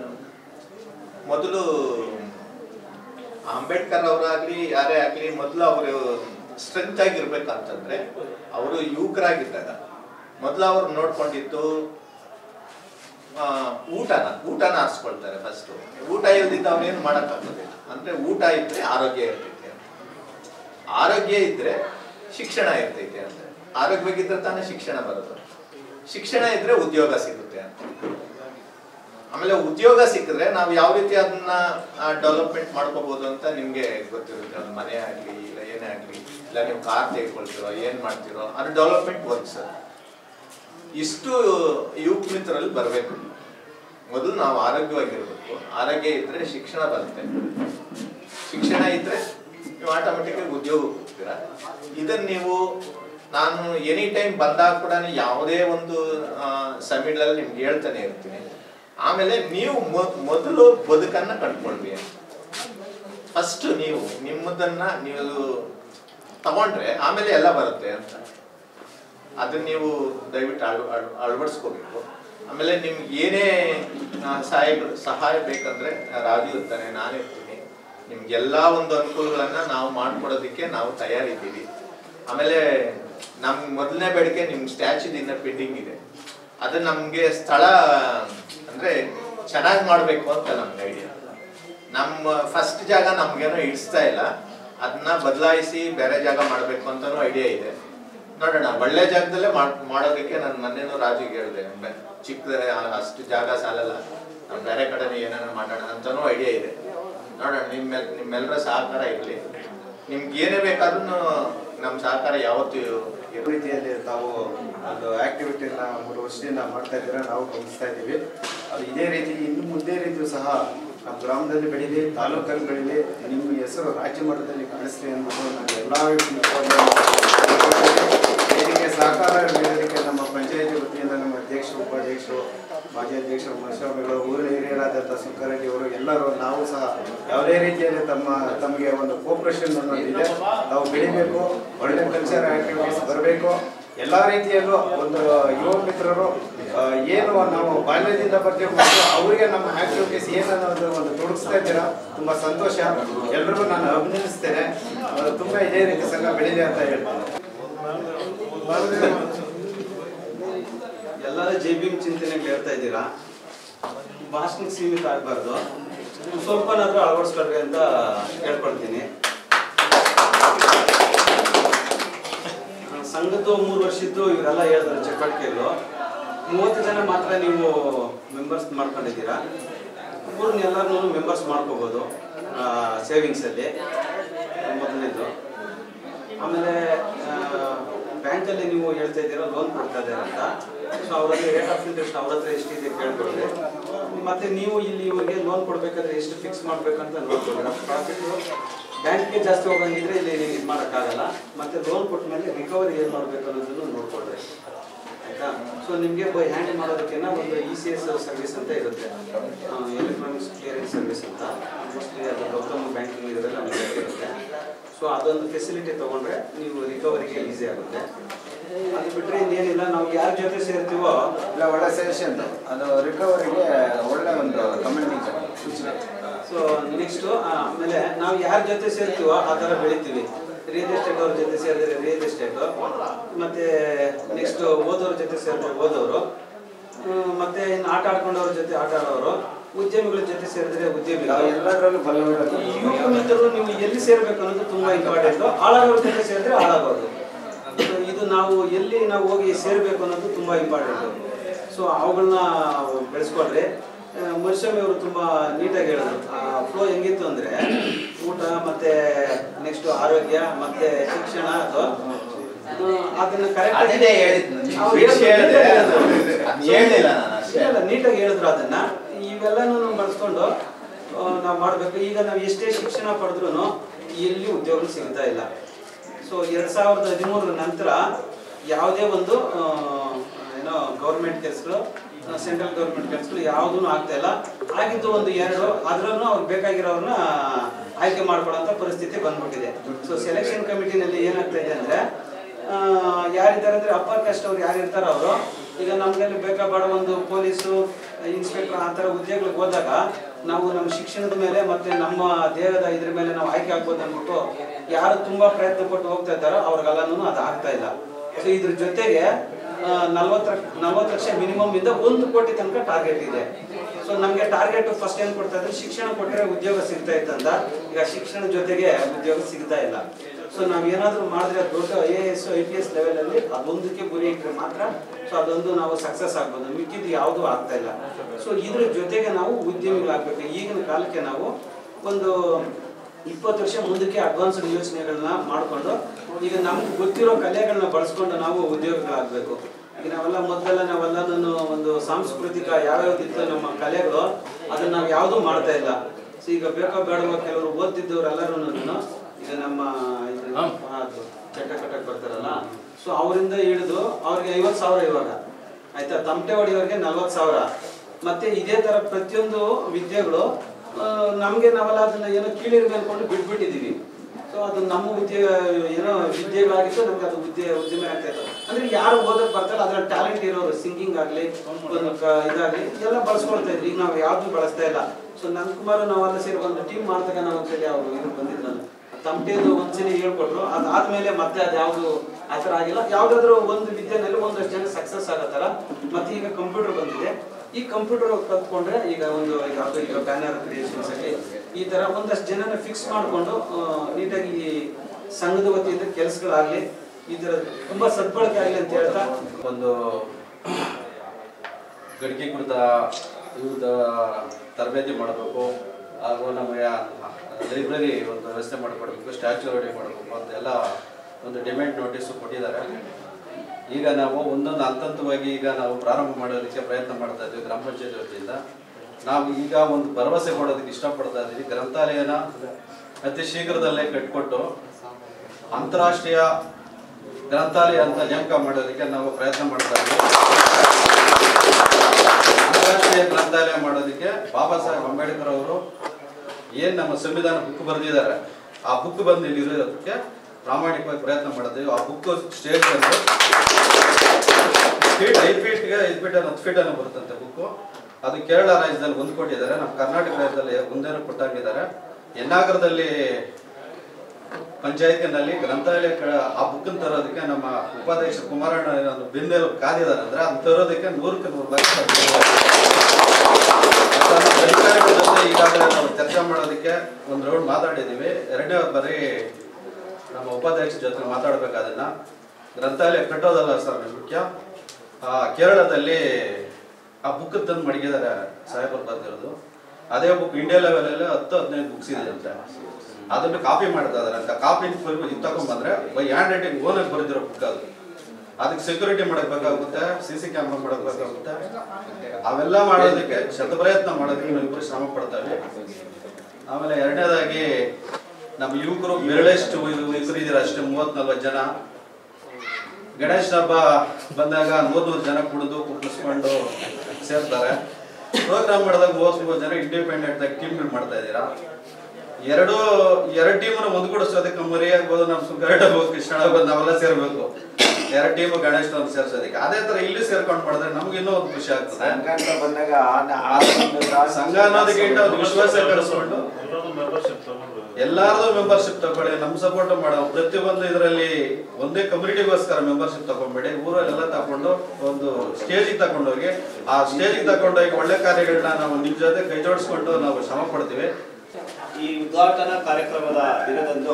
S7: ಮೊದಲು ಅಂಬೇಡ್ಕರ್ ಅವರಾಗ್ಲಿ ಯಾರೇ ಆಗ್ಲಿ ಮೊದಲು ಅವರು ಸ್ಟ್ರೆಂತ್ ಆಗಿರ್ಬೇಕಂತಂದ್ರೆ ಅವರು ಯುವಕರಾಗಿದ್ದಾಗ ಮೊದಲು ಅವ್ರು ನೋಡ್ಕೊಂಡಿದ್ದು ಆ, ಊಟನ ಊಟನ ಆರಿಸ್ಕೊಳ್ತಾರೆ ಫಸ್ಟ್ ಊಟ ಇಲ್ದಿದ್ದ ಅವ್ರೇನು ಮಾಡೋಕ್ಕಾಗೋದಿಲ್ಲ ಅಂದ್ರೆ ಊಟ ಇದ್ರೆ ಆರೋಗ್ಯ ಇರ್ತೈತೆ ಅಂತ ಆರೋಗ್ಯ ಇದ್ರೆ ಶಿಕ್ಷಣ ಇರ್ತೈತೆ ಅಂತ ಆರೋಗ್ಯವಾಗಿದ್ರೆ ತಾನೇ ಶಿಕ್ಷಣ ಬರೋದು ಶಿಕ್ಷಣ ಇದ್ರೆ ಉದ್ಯೋಗ ಸಿಗುತ್ತೆ ಅಂತ ಆಮೇಲೆ ಉದ್ಯೋಗ ಸಿಕ್ಕಿದ್ರೆ ನಾವು ಯಾವ ರೀತಿ ಅದನ್ನ ಡೆವಲಪ್ಮೆಂಟ್ ಮಾಡ್ಕೋಬಹುದು ಅಂತ ನಿಮ್ಗೆ ಗೊತ್ತಿರುತ್ತೆ ಒಂದು ಮನೆ ಆಗ್ಲಿ ಇಲ್ಲ ಏನೇ ಆಗ್ಲಿ ಇಲ್ಲ ನೀವು ಕಾರ್ ತೆಗೆದುಕೊಳ್ತಿರೋ ಏನ್ ಮಾಡ್ತಿರೋ ಅದು ಡೆವಲಪ್ಮೆಂಟ್ ವರ್ಕ್ಸ್ ಇಷ್ಟು ಯುವಕ ಮಿತ್ರರಲ್ಲಿ ಬರಬೇಕು ಮೊದಲು ನಾವು ಆರೋಗ್ಯವಾಗಿರ್ಬೇಕು ಆರೋಗ್ಯ ಇದ್ರೆ ಶಿಕ್ಷಣ ಬರುತ್ತೆ ಶಿಕ್ಷಣ ಇದ್ರೆ ನೀವು ಆಟೋಮೆಟಿಕ್ ಉದ್ಯೋಗ ಹೋಗ್ತೀರಾ ಇದನ್ನ ನೀವು ನಾನು ಎನಿ ಟೈಮ್ ಬಂದಾಗ ಕೂಡ ಯಾವುದೇ ಒಂದು ಸಮಿಟ್ಲಲ್ಲಿ ನಿಮ್ಗೆ ಹೇಳ್ತಾನೆ ಇರ್ತೀನಿ ಆಮೇಲೆ ನೀವು ಮೊ- ಮೊದಲು ಬದುಕನ್ನ ಕಂಡ್ಕೊಳ್ವಿ ಫಸ್ಟ್ ನೀವು ನಿಮ್ಮದನ್ನ ನೀವು ತಗೊಂಡ್ರೆ ಆಮೇಲೆ ಎಲ್ಲ ಬರುತ್ತೆ ಅಂತ ಅದನ್ನ ನೀವು ದಯವಿಟ್ಟು ಅಳ ಅಳ- ಅಳವಡಿಸ್ಕೋಬೇಕು ಆಮೇಲೆ ನಿಮ್ಗೆ ಏನೇ ಆ, ಸಹಾಯ ಸಹಾಯ ಬೇಕಂದ್ರೆ ರಾಜು ಇರ್ತಾನೆ ನಾನು ಇರ್ತೀನಿ ನಿಮ್ಗೆಲ್ಲ ಒಂದು ಅನುಕೂಲಗಳನ್ನ ನಾವು ಮಾಡ್ಕೊಡೋದಕ್ಕೆ ನಾವು ತಯಾರಿದ್ದೀವಿ ಆಮೇಲೆ ನಮ್ ಮೊದಲನೇ ಬೇಡಿಕೆ ನಿಮ್ ಸ್ಟ್ಯಾಚ್ಯೂ ಇನ್ನ ಪೆಂಡಿಂಗ್ ಇದೆ ಅದು ನಮ್ಗೆ ಸ್ಥಳ ಅಂದ್ರೆ ಚೆನ್ನಾಗಿ ಮಾಡ್ಬೇಕು ಅಂತ ನಮ್ಗೆ ಐಡಿಯಾ ನಮ್ಮ ಫಸ್ಟ್ ಜಾಗ ನಮ್ಗೇನೋ ಇಡಿಸ್ತಾ ಇಲ್ಲ ಅದನ್ನ ಬದಲಾಯಿಸಿ ಬೇರೆ ಜಾಗ ಮಾಡ್ಬೇಕು ಅಂತಾನು ಐಡಿಯಾ ಇದೆ ನೋಡೋಣ ಒಳ್ಳೆ ಜಾಗದಲ್ಲೇ ಮಾಡ್- ಮಾಡೋದಕ್ಕೆ ನಾನು ಮೊನ್ನೆನೂ ರಾಜುಗೆ ಹೇಳಿದೆ ಬೆ- ಚಿಕ್ಕ ಅಷ್ಟು ಜಾಗ ಸಾಲಲ್ಲ ನಾವು ಬೇರೆ ಕಡೆ ಏನಾರ ಮಾಡೋಣ ಅಂತಾನೂ ಐಡಿಯಾ ಇದೆ ನೋಡೋಣ ನಿಮ್ಮ ನಿಮ್ಮೆಲ್ಲರ ಸಹಕಾರ ಇರಲಿ ನಿಮ್ಗೆ ಏನೇ ಬೇಕಾದ್ರೂ ನಮ್ಮ ಸಹಕಾರ ಯಾವತ್ತೂ
S8: ಈ ರೀತಿಯಲ್ಲಿ ತಾವು ಒಂದು ಆಕ್ಟಿವಿಟಿಯನ್ನ ಮೂರು ವರ್ಷದಿಂದ ಮಾಡ್ತಾ ಇದ್ದೀರಾ ನಾವು ಗಮನಿಸ್ತಾ ಇದ್ದೀವಿ ಅದು ಇದೇ ರೀತಿ ಇನ್ನು ಮುಂದೆ ರೀತಿಯೂ ಸಹ ನಮ್ಮ ಗ್ರಾಮದಲ್ಲಿ ಬೆಳೀಲಿ ತಾಲೂಕಲ್ಲಿ ಬೆಳೀಲಿ ನಿಮ್ಮ ಹೆಸರು ರಾಜ್ಯ ಮಟ್ಟದಲ್ಲಿ ಕಾಣಿಸ್ಲಿ ಅನ್ನೋದು ನಾನು ಎಲ್ಲ ಇದಕ್ಕೆ ಸಹಕಾರ ನೀಡೋದಕ್ಕೆ ನಮ್ಮ ಪಂಚಾಯತಿ ವತಿಯಿಂದ ನಮ್ಮ ಅಧ್ಯಕ್ಷರು ಉಪಾಧ್ಯಕ್ಷರು ಮಾಜಿ ಅಧ್ಯಕ್ಷರು ಮನುಷ್ಯಗಳು ಊರಿನ ಹಿರಿಯರಾದಂಥ ಸುಕ್ಕರೆಡ್ಡಿ ಅವರು ಎಲ್ಲರೂ ನಾವು ಸಹ ಯಾವುದೇ ರೀತಿಯಲ್ಲಿ ತಮ್ಮ ತಮಗೆ ಒಂದು ಕೋಪರೇಷನ್ ಅನ್ನೋದಿದೆ ನಾವು ಬೆಳಿಬೇಕು ಒಳ್ಳೆ ಕಲ್ಚರ್ ಆಕ್ಟಿವಿಟೀಸ್ ಬರಬೇಕು ಎಲ್ಲ ರೀತಿಯಲ್ಲೂ ಒಂದು ಯುವ ಮಿತ್ರರು ಆ, ಏನು ನಾವು ಬಾಲ್ಯದಿಂದ ಬರ್ತೀವಿ ಮತ್ತು ಅವರಿಗೆ ನಮ್ಮ ಆಕ್ಟಿವಿಟೀಸ್ ಏನು ಅನ್ನೋದು ಒಂದು ತೊಡಗಿಸ್ತಾ ಇದ್ದೀರಾ ತುಂಬ ಸಂತೋಷ ಎಲ್ರಿಗೂ ನಾನು ಅಭಿನಂದಿಸ್ತೇನೆ ಆ, ತುಂಬ ಇದೇ ರೀತಿ ಸಂಘ ಬೆಳೀಲಿ ಅಂತ ಹೇಳ್ತೀನಿ
S9: ಎಲ್ಲರೂ ಜೈ ಭೀಮ್ ಚಿಂತನೆಗೆ ಹೇಳ್ತಾ ಇದ್ದೀರಾ ಭಾಷಣಕ್ಕೆ ಸೀಮಿತ ಆಗಬಾರ್ದು ಸ್ವಲ್ಪನಾದ್ರೂ ಅಳವಡಿಸ್ಕೊಳ್ರಿ ಅಂತ ಕೇಳ್ಕೊಳ್ತೀನಿ ಸಂಘದ್ದು ಮೂರು ವರ್ಷದ್ದು ಇವರೆಲ್ಲ ಹೇಳಿದ್ರು ಚಟುವಟಿಕೆಗಳು ಮೂವತ್ತು ಜನ ಮಾತ್ರ ನೀವು ಮೆಂಬರ್ಸ್ ಮಾಡ್ಕೊಂಡಿದ್ದೀರಾ ಊರನ್ನ ಎಲ್ಲರನ್ನೂ ಮೆಂಬರ್ಸ್ ಮಾಡ್ಕೋಬೋದು ಸೇವಿಂಗ್ಸಲ್ಲಿ ಮೊದಲನೇದು ಆಮೇಲೆ ಬ್ಯಾಂಕಲ್ಲಿ ನೀವು ಹೇಳ್ತಾ ಇದ್ದೀರಾ ಲೋನ್ ಕೊಡ್ತಾ ಇದ್ದಾರೆ ಅಂತ ಸೊ ಅವರಲ್ಲಿ ರೇಟ್ ಆಫ್ ಇಂಟ್ರೆಸ್ಟ್ ಅವ್ರ ಹತ್ರ ಎಷ್ಟಿದೆ ಕೇಳ್ಕೊಳ್ಳಿ ಮತ್ತೆ ನೀವು ಇಲ್ಲಿ ಇವ್ರಿಗೆ ಲೋನ್ ಕೊಡ್ಬೇಕಾದ್ರೆ ಎಷ್ಟು ಫಿಕ್ಸ್ ಮಾಡ್ಬೇಕಂತ ನೋಡ್ಕೊಳ್ಳಿ ಪ್ರಾಫಿಟ್ ಬ್ಯಾಂಕ್ಗೆ ಜಾಸ್ತಿ ಹೋಗಂಗಿದ್ರೆ ಇಲ್ಲಿ ನೀವು ಇದು ಮಾಡೋಕ್ಕಾಗಲ್ಲ ಮತ್ತೆ ಲೋನ್ ಕೊಟ್ಟ ಮೇಲೆ ರಿಕವರಿ ಏನು ಮಾಡ್ಬೇಕು ಅನ್ನೋದನ್ನು ನೋಡ್ಕೊಳ್ರಿ ಆಯ್ತಾ ಸೊ ನಿಮಗೆ ಬೈ ಹ್ಯಾಂಡ್ ಮಾಡೋದಕ್ಕಿಂತ ಒಂದು ಇ ಸಿ ಎಸ್ ಸರ್ವಿಸ್ ಅಂತ ಇರುತ್ತೆ ಎಲೆಕ್ಟ್ರಾನಿಕ್ಸ್ ಕ್ಲಿಯರಿಂಗ್ ಸರ್ವಿಸ್ ಅಂತ ಮೋಸ್ಟ್ಲಿ ಅದು ಗೌತಮ್ ಬ್ಯಾಂಕಿಂಗ್ ಇದರಲ್ಲಿ ನಮಗೆ ಇರುತ್ತೆ ಸೊ ಅದೊಂದು ಫೆಸಿಲಿಟಿ ತಗೊಂಡ್ರೆ ನೀವು ರಿಕವರಿಗೆ ಈಸಿ ಆಗುತ್ತೆ ಅದು ಬಿಟ್ಟರೆ ಇನ್ನೇನಿಲ್ಲ ನಾವು ಯಾರ ಜೊತೆ ಸೇರ್ತೀವೋ
S8: ಇಲ್ಲ ಒಳ್ಳೆ ಸಜೆಷನ್ ಅದು ರಿಕವರಿಗೆ ಒಳ್ಳೆ ಒಂದು ಕಮೆಂಟ್ ಸೂಚನೆ
S9: ಸೊ ನೆಕ್ಸ್ಟ್ ಆಮೇಲೆ ನಾವು ಯಾರ ಜೊತೆ ಸೇರ್ತೀವೋ ಆ ಥರ ಬೆಳಿತೀವಿ ರಿಯಲ್ ಎಸ್ಟೇಟ್ ಅವ್ರ ಜೊತೆ ಸೇರಿದ್ರೆ ರಿಯಲ್ ಎಸ್ಟೇಟ್ ಮತ್ತೆ ನೆಕ್ಸ್ಟ್ ಓದೋರ ಜೊತೆ ಸೇರಿದ್ರೆ ಓದೋರು ಹ್ಮ್, ಮತ್ತೆ ಇನ್ನು ಆಟ ಆಡ್ಕೊಂಡವ್ರ ಜೊತೆ ಆಟ ಆಡೋರು ಉದ್ಯಮಿಗಳ ಜೊತೆ ಸೇರಿದ್ರೆ
S8: ನಾವು
S9: ಉದ್ಯಮಿಗಳು
S8: ಎಲ್ಲದರಲ್ಲೂ
S9: ಈ ಯುವಕ ಮಿತ್ರರು ನೀವು ಎಲ್ಲಿ ಸೇರ್ಬೇಕು ಅನ್ನೋದು ತುಂಬಾ ಇಂಪಾರ್ಟೆಂಟ್ ಹಾಳಾಗೋರ ಜೊತೆ ಸೇರಿದ್ರೆ ಹಾಳಾಗೋದು So, ಇದು ನಾವು ಎಲ್ಲಿ ನಾವು ಹೋಗಿ ಸೇರ್ಬೇಕು ಅನ್ನೋದು ತುಂಬಾ ಇಂಪಾರ್ಟೆಂಟ್ ಸೊ ಅವುಗಳನ್ನ ಬೆಳೆಸ್ಕೊಳ್ರಿ ಮನುಷ್ಯಮಿ ಅವರು ತುಂಬಾ ನೀಟಾಗಿ ಹೇಳಿದ್ರು ಫ್ಲೋ ಹೆಂಗಿತ್ತು ಅಂದ್ರೆ ಊಟ ಮತ್ತೆ ನೆಕ್ಸ್ಟ್ ಆರೋಗ್ಯ ಮತ್ತೆ ಶಿಕ್ಷಣ ಅದು ಆ, ಅದನ್ನ ಕರೆಕ್ಟ್
S7: ಅದನ್ನೇ ಹೇಳಿದ್ದು ನಾನು. ವಿಷಯ ಹೇಳಿದೆ, ಅದ್ನ ಹೇಳಿಲ್ಲ ನಾನು ಅಷ್ಟೇ.
S9: ನೀಟಾಗಿ ಹೇಳಿದ್ರು ಅದನ್ನ ಇವೆಲ್ಲನೂ ಬಳಸ್ಕೊಂಡು ನಾವು ಮಾಡಬೇಕು ಈಗ ನಾವು ಎಷ್ಟೇ ಶಿಕ್ಷಣ ಪಡೆದ್ರು ಎಲ್ಲಿ ಉದ್ಯೋಗ ಸಿಗ್ತಾ ಇಲ್ಲ ಸೊ ಎರಡ್ ಸಾವಿರದ ಹದಿಮೂರರ ನಂತರ ಯಾವುದೇ ಒಂದು ಆ, ಏನೋ ಗೌರ್ಮೆಂಟ್ ಕೆಲಸಗಳು ಸೆಂಟ್ರಲ್ ಗೌರ್ಮೆಂಟ್ ಕೆಲಸಗಳು ಯಾವುದೂ ಆಗ್ತಾ ಇಲ್ಲ ಆಗಿದ್ದು ಒಂದು ಎರಡು ಅದರಲ್ಲೂ ಅವ್ರಿಗೆ ಬೇಕಾಗಿರೋರನ್ನ ಆಯ್ಕೆ ಮಾಡ್ಕೊಳ್ಳೋಂಥ ಪರಿಸ್ಥಿತಿ ಬಂದ್ಬಿಟ್ಟಿದೆ ಸೊ ಸೆಲೆಕ್ಷನ್ ಕಮಿಟಿನಲ್ಲಿ ಏನಾಗ್ತಾ ಇದೆ ಅಂದ್ರೆ ಆ, ಯಾರಿದ್ದಾರೆ ಅಂದ್ರೆ ಅಪ್ಪರ್ ಕಾಸ್ಟ್ ಅವ್ರು ಯಾರು ಇರ್ತಾರೋ ಅವರು ಈಗ ನಮ್ಗೆಲ್ಲಿ ಬೇಕಾದ ಒಂದು ಪೊಲೀಸು ಇನ್ಸ್ಪೆಕ್ಟರ್ ಆ ಥರ ಉದ್ಯೋಗಗಳಿಗೆ ಹೋದಾಗ ನಾವು ನಮ್ಮ ಶಿಕ್ಷಣದ ಮೇಲೆ ಮತ್ತೆ ನಮ್ಮ ದೇಹದ ಇದ್ರ ಮೇಲೆ ನಾವು ಆಯ್ಕೆ ಆಗ್ಬೋದು ಅಂದ್ಬಿಟ್ಟು ಯಾರು ತುಂಬಾ ಪ್ರಯತ್ನ ಪಟ್ಟು ಹೋಗ್ತಾ ಇದ್ದಾರೋ ಅವ್ರಿಗೆಲ್ಲನೂ ಅದು ಆಗ್ತಾ ಇಲ್ಲ ಸೊ ಇದ್ರ ಜೊತೆಗೆ ನಲ್ವತ್ತು ನಲ್ವತ್ತು ಲಕ್ಷ ಮಿನಿಮಮ್ ಇಂದ ಒಂದು ಕೋಟಿ ತನಕ ಟಾರ್ಗೆಟ್ ಇದೆ ಸೊ ನಮಗೆ ಟಾರ್ಗೆಟ್ ಫಸ್ಟ್ ಏನ್ ಕೊಡ್ತಾ ಇದ್ರೆ ಶಿಕ್ಷಣ ಕೊಟ್ಟರೆ ಉದ್ಯೋಗ ಸಿಗ್ತಾ ಇತ್ತಂತ ಈಗ ಶಿಕ್ಷಣ ಜೊತೆಗೆ ಉದ್ಯೋಗ ಸಿಗ್ತಾ ಇಲ್ಲ ಸೊ ನಾವ್ ಏನಾದ್ರೂ ಮಾಡಿದ್ರೆ ದೊಡ್ಡ I A S I P S level ಅಲ್ಲಿ ಅದೊಂದಕ್ಕೆ ಗುರಿ ಇಟ್ಟರೆ ಮಾತ್ರ ಸೊ ಅದೊಂದು ನಾವು ಸಕ್ಸಸ್ ಆಗ್ಬೋದು ಮಿಕ್ಕಿದ್ದು ಯಾವುದು ಆಗ್ತಾ ಇಲ್ಲ ಸೊ ಇದ್ರ ಜೊತೆಗೆ ನಾವು ಉದ್ಯಮಿಗಳಾಗ್ಬೇಕು ಈಗಿನ ಕಾಲಕ್ಕೆ ನಾವು ಒಂದು ಇಪ್ಪತ್ತು ವರ್ಷ ಮುಂದಕ್ಕೆ ಅಡ್ವಾನ್ಸ್ಡ್ ಯೋಚನೆಗಳನ್ನ ಮಾಡ್ಕೊಂಡು ಈಗ ನಮ್ಗೆ ಗೊತ್ತಿರೋ ಕಲೆಗಳನ್ನ ಬಳಸ್ಕೊಂಡು ನಾವು ಉದ್ಯೋಗಿಗಳಾಗಬೇಕು ಈಗ ನಾವೆಲ್ಲ ಮೊದಲೆಲ್ಲ ನಾವೆಲ್ಲ ಒಂದು ಸಾಂಸ್ಕೃತಿಕ ಯಾವ್ಯಾವ್ದಿತ್ತು ನಮ್ಮ ಕಲೆಗಳು ಅದನ್ನ ನಾವು ಯಾವುದೂ ಮಾಡ್ತಾ ಇಲ್ಲ ಸೊ ಈಗ ಬೇಕೋ ಬೇಡವೋ ಕೆಲವರು ಓದ್ತಿದ್ದವರೆಲ್ಲರೂ ಈಗ ನಮ್ಮ ಇದು- ಅದು ಚಟ ಕಟ್ಟಕ್ ಬರ್ತಾರಲ್ಲ ಸೊ ಅವರಿಂದ ಹಿಡಿದು ಅವ್ರಿಗೆ ಐವತ್ತು ಸಾವಿರ ಇವಾಗ ಆಯ್ತಾ ತಮಟೆ ಹೊಡಿಯೋರಿಗೆ ನಲ್ವತ್ತು ಸಾವಿರ ಮತ್ತೆ ಇದೇ ತರ ಪ್ರತಿಯೊಂದು ವಿದ್ಯೆಗಳು ಆ, ನಮ್ಗೆ ನಾವೆಲ್ಲ ಅದನ್ನ ಏನೋ ಕೀಳಿರ್ಗೆ ಅನ್ಕೊಂಡು ಬಿಟ್ಬಿಟ್ಟಿದೀವಿ ಸೊ ಅದು ನಮ್ಮ ಉದ್ಯೋಗ ಏನೋ ವಿದ್ಯೆಗಳಾಗಿತ್ತು ನಮ್ಗೆ ಅದು ಉದ್ಯ ಉದ್ಯಮ ಆಗ್ತಾ ಇತ್ತು ಅಂದ್ರೆ ಯಾರು ಓದಕ್ ಬರ್ತಾರಲ್ಲ ಅದ್ರಲ್ಲಿ ಟ್ಯಾಲೆಂಟ್ ಇರೋರು ಸಿಂಗಿಂಗ್ ಆಗ್ಲಿ ಒಂದು ಕ- ಇದಾಗ್ಲಿ ಎಲ್ಲ ಬಳಸ್ಕೊಳ್ತಾ ಇದ್ರಿ ಈಗ ನಾವು ಯಾವ್ದು ಬಳಸ್ತಾ ಇಲ್ಲ ಸೊ ನನ್ ಕುಮಾರ್ ನಾವೆಲ್ಲ ಸೇರಿ ಒಂದು ಟೀಮ್ ಮಾಡ್ದಾಗ ನಾವು ಒಂದ್ಸಲಿ ಅವ್ರು ಇದು ಬಂದಿದ್ನಲ್ಲ ತಮಟೇದು ಒಂದ್ಸಲಿ ಹೇಳ್ಕೊಟ್ರು ಅದಾದ್ಮೇಲೆ ಮತ್ತೆ ಅದ್ಯಾವ್ದು ಆ ಥರ ಆಗಿಲ್ಲ ಯಾವ್ದಾದ್ರು ಒಂದು ವಿದ್ಯೆನಲ್ಲಿ ಒಂದಷ್ಟು ಜನ ಸಕ್ಸಸ್ ಆಗತ್ತಾರ ಮತ್ತೆ ಈಗ ಕಂಪ್ಯೂಟರ್ ಬಂದಿದೆ ಈ ಕಂಪ್ಯೂಟರ್ ಕಲ್ತ್ಕೊಂಡ್ರೆ ಈಗ ಒಂದು ಯಾವ್ದು ಈಗ ಬ್ಯಾನರ್ ಕ್ರಿಯೇಷನ್ಸ್ ಅಲ್ಲಿ ಈ ತರ ಒಂದಷ್ಟು ಜನನ ಫಿಕ್ಸ್ ಮಾಡಿಕೊಂಡು ನೀಟಾಗಿ ಈ ಸಂಘದ ವತಿಯಿಂದ ಕೆಲಸಗಳಾಗ್ಲಿ ಈ ತರ ತುಂಬಾ ಸದ್ಬಳಕೆ ಆಗಲಿ ಅಂತ ಹೇಳ್ತಾ
S10: ಒಂದು ಗಡಿಗೆ ಕುರಿತ ಇವ್ರದ ತರಬೇತಿ ಮಾಡಬೇಕು ಹಾಗೂ ನಮಗೆ ಲೈಬ್ರರಿ ಒಂದು ವ್ಯವಸ್ಥೆ ಮಾಡಿಕೊಡ್ಬೇಕು ಸ್ಟ್ಯಾಚ್ಯೂ ರೆಡಿ ಮಾಡಬೇಕು ಅಂತ ಎಲ್ಲ ಒಂದು ಡಿಮ್ಯಾಂಡ್ ನೋಟಿಸು ಕೊಟ್ಟಿದ್ದಾರೆ ಈಗ ನಾವು ಒಂದೊಂದು ಹಂತ ಹಂತವಾಗಿ ಈಗ ನಾವು ಪ್ರಾರಂಭ ಮಾಡೋದಕ್ಕೆ ಪ್ರಯತ್ನ ಮಾಡ್ತಾ ಇದ್ದೀವಿ ಗ್ರಾಮ ಪಂಚಾಯತ್ ವತಿಯಿಂದ ನಾವು ಈಗ ಒಂದು ಭರವಸೆ ಕೊಡೋದಕ್ಕೆ ಇಷ್ಟಪಡ್ತಾ ಇದ್ದೀವಿ ಗ್ರಂಥಾಲಯನ ಅತಿ ಶೀಘ್ರದಲ್ಲೇ ಕಟ್ಕೊಟ್ಟು ಅಂತಾರಾಷ್ಟ್ರೀಯ ಗ್ರಂಥಾಲಯ ಅಂತ ನೇಮಕ ಮಾಡೋದಕ್ಕೆ ನಾವು ಪ್ರಯತ್ನ ಮಾಡ್ತಾ ಇದ್ದೀವಿ ಅಂತಾರಾಷ್ಟ್ರೀಯ ಗ್ರಂಥಾಲಯ ಮಾಡೋದಕ್ಕೆ ಬಾಬಾ ಸಾಹೇಬ್ ಅಂಬೇಡ್ಕರ್ ಅವರು ಏನ್ ನಮ್ಮ ಸಂವಿಧಾನ ಬುಕ್ ಬರೆದಿದ್ದಾರೆ ಆ ಬುಕ್ ಬಂದು ಇಲ್ಲಿ ಇರೋದಕ್ಕೆ ಪ್ರಾಮಾಣಿಕವಾಗಿ ಪ್ರಯತ್ನ ಮಾಡಿದ್ದೀವಿ ಆ ಬುಕ್ ಸ್ಟೇಜ್ ಬಂದು ಫೀಟ್ ಐದು ಫೀಟ್ಗೆ ಐದು ಫೀಟ್ ಹತ್ತು ಫೀಟ್ ಅನ್ನೋ ಬರುತ್ತಂತೆ ಬುಕ್ ಅದು ಕೇರಳ ರಾಜ್ಯದಲ್ಲಿ ಒಂದು ಕೊಟ್ಟಿದ್ದಾರೆ ನಮ್ಮ ಕರ್ನಾಟಕ ರಾಜ್ಯದಲ್ಲಿ ಒಂದೇನೋ ಕೊಟ್ಟಾಗಿದ್ದಾರೆ ಯನ್ನಾಗರದಲ್ಲಿ ಪಂಚಾಯತಿನಲ್ಲಿ ಗ್ರಂಥಾಲಯ ಕ- ಆ ಬುಕ್ ತರೋದಕ್ಕೆ ನಮ್ಮ ಉಪಾಧ್ಯಕ್ಷ ಕುಮಾರಣ್ಣ ಒಂದು ಬೆನ್ನೆಲು ಕಾದಿದ್ದಾರೆ ಅಂದ್ರೆ ಅದನ್ನ ತರೋದಕ್ಕೆ ನೂರಕ್ಕೆ ನೂರು ಲಕ್ಷ ಅದನ್ನ ಅಧಿಕಾರಿಗಳ ಜೊತೆ ಈಗಾಗಲೇ ನಾವು ಚರ್ಚೆ ಮಾಡೋದಕ್ಕೆ ಒಂದು ರೌಂಡ್ ಮಾತಾಡಿದ್ದೀವಿ ಎರಡನೇ ಬಾರಿ ನಮ್ಮ ಉಪಾಧ್ಯಕ್ಷ ಜೊತೆ ಮಾತಾಡ್ಬೇಕು ಅದನ್ನ ಗ್ರಂಥಾಲಯ ಕಟ್ಟೋದಲ್ಲ ಸರ್ ಮುಖ್ಯ ಆ, ಕೇರಳದಲ್ಲಿ ಆ ಬುಕ್ ತಂದು ಮಡಗಿದ್ದಾರೆ ಸಾಹೇಬರು ಬರ್ದಿರೋದು ಅದೇ ಬುಕ್ ಇಂಡಿಯಾ ಲೆವೆಲಲ್ಲಿ ಹತ್ತು ಹದಿನೈದು ಬುಕ್ಸ್ ಇದೆ ಅಂತೆ ಅದನ್ನು ಕಾಪಿ ಮಾಡ್ತಾ ಇದಾರೆ ಅಂತ ಕಾಪಿ ಇದು ತಗೊಂಡ್ಬಂದ್ರೆ ಬೈ ಹ್ಯಾಂಡ್ ರೈಟಿಂಗ್ ಓನಾಗಿ ಬರೆದಿರೋ ಬುಕ್ ಅದು ಅದಕ್ಕೆ ಸೆಕ್ಯೂರಿಟಿ ಮಾಡಬೇಕಾಗುತ್ತೆ ಸಿ ಸಿ ಕ್ಯಾಮ್ರಾ ಮಾಡಬೇಕಾಗುತ್ತೆ ಅವೆಲ್ಲ ಮಾಡೋದಕ್ಕೆ ಶತಪ್ರಯತ್ನ ಮಾಡೋದಕ್ಕೆ ನಾವು ಇಬ್ಬರು ಶ್ರಮ ಪಡ್ತೇವೆ ಆಮೇಲೆ ಎರಡನೇದಾಗಿ ನಮ್ಮ ಯುವಕರು ಬೆರಳೆಷ್ಟು ಯುವಕರು ಇದ್ದೀರ ಅಷ್ಟೇ ಮೂವತ್ ನಲ್ವತ್ತು ಜನ ಗಣೇಶ ಹಬ್ಬ ಬಂದಾಗ ನೂರ್ ನೂರು ಜನ ಕುಡಿದು ಕುಟ್ಟಿಸ್ಕೊಂಡು ಸೇರ್ತಾರೆ ಪ್ರೋಗ್ರಾಮ್ ಮಾಡಿದಾಗ ಮೂವತ್ತ್ ಮೂವತ್ತು ಜನ ಇಂಡಿಪೆಂಡೆಂಟ್ ಆಗಿ ಟೀಮ್ ಮಾಡ್ತಾ ಇದ್ದೀರಾ ಎರಡು ಎರಡು ಟೀಮನ್ನ ಒಂದ್ಗೂಡಿಸೋದಕ್ಕೆ ಮರಿ ಆಗ್ಬೋದು ನಮ್ಮ ಸುಗರಟ ಹೋಗಿ ಕೃಷ್ಣ ಬಂದು ನಾವೆಲ್ಲ ಸೇರ್ಬೇಕು ಎರಡು ಟೀಮ್ ಗಣೇಶ್ ಒಂದು ಸೇರ್ಸೋದಕ್ಕೆ ಅದೇ ತರ ಇಲ್ಲಿ ಸೇರ್ಕೊಂಡು ಮಾಡಿದ್ರೆ ನಮ್ಗೆ ಇನ್ನೂ ಒಂದು ಖುಷಿ ಆಗ್ತದೆ
S8: ಸಂಘ ಅಂತ ಬಂದಾಗ ಆ- ಆ ಒಂದು
S10: ಸಂಘ ಅನ್ನೋದಕ್ಕಿಂತ ಒಂದು ವಿಶ್ವಾಸ ಕಳಿಸ್ಕೊಂಡು
S5: ಎಲ್ಲರೂ ಮೆಂಬರ್ಶಿಪ್ ತಗೊಂಡು
S10: ಎಲ್ಲಾರ್ದು ಮೆಂಬರ್ಶಿಪ್ ತಗೊಳ್ಳಿ ನಮ್ ಸಪೋರ್ಟ್ ಮಾಡೋ ಪ್ರತಿಯೊಂದು ಇದರಲ್ಲಿ ಒಂದೇ ಕಮ್ಯುನಿಟಿಗೋಸ್ಕರ ಮೆಂಬರ್ಶಿಪ್ ತಗೊಂಬೇಡಿ ಊರಲ್ಲೆಲ್ಲ ತಗೊಂಡು ಒಂದು ಸ್ಟೇಜಿಗೆ ತಗೊಂಡೋಗಿ ಆ ಸ್ಟೇಜಿಗೆ ತಗೊಂಡೋಗಿ ಒಳ್ಳೆ ಕಾರ್ಯಗಳನ್ನ ನಾವು ನಿಮ್ ಜೊತೆ ಕೈ ಜೋಡಿಸ್ಕೊಂಡು ನಾವು ಶ್ರಮ ಪಡ್ತೀವಿ
S11: ಈ ಉದ್ಘಾಟನಾ ಕಾರ್ಯಕ್ರಮದ ದಿನದಂದು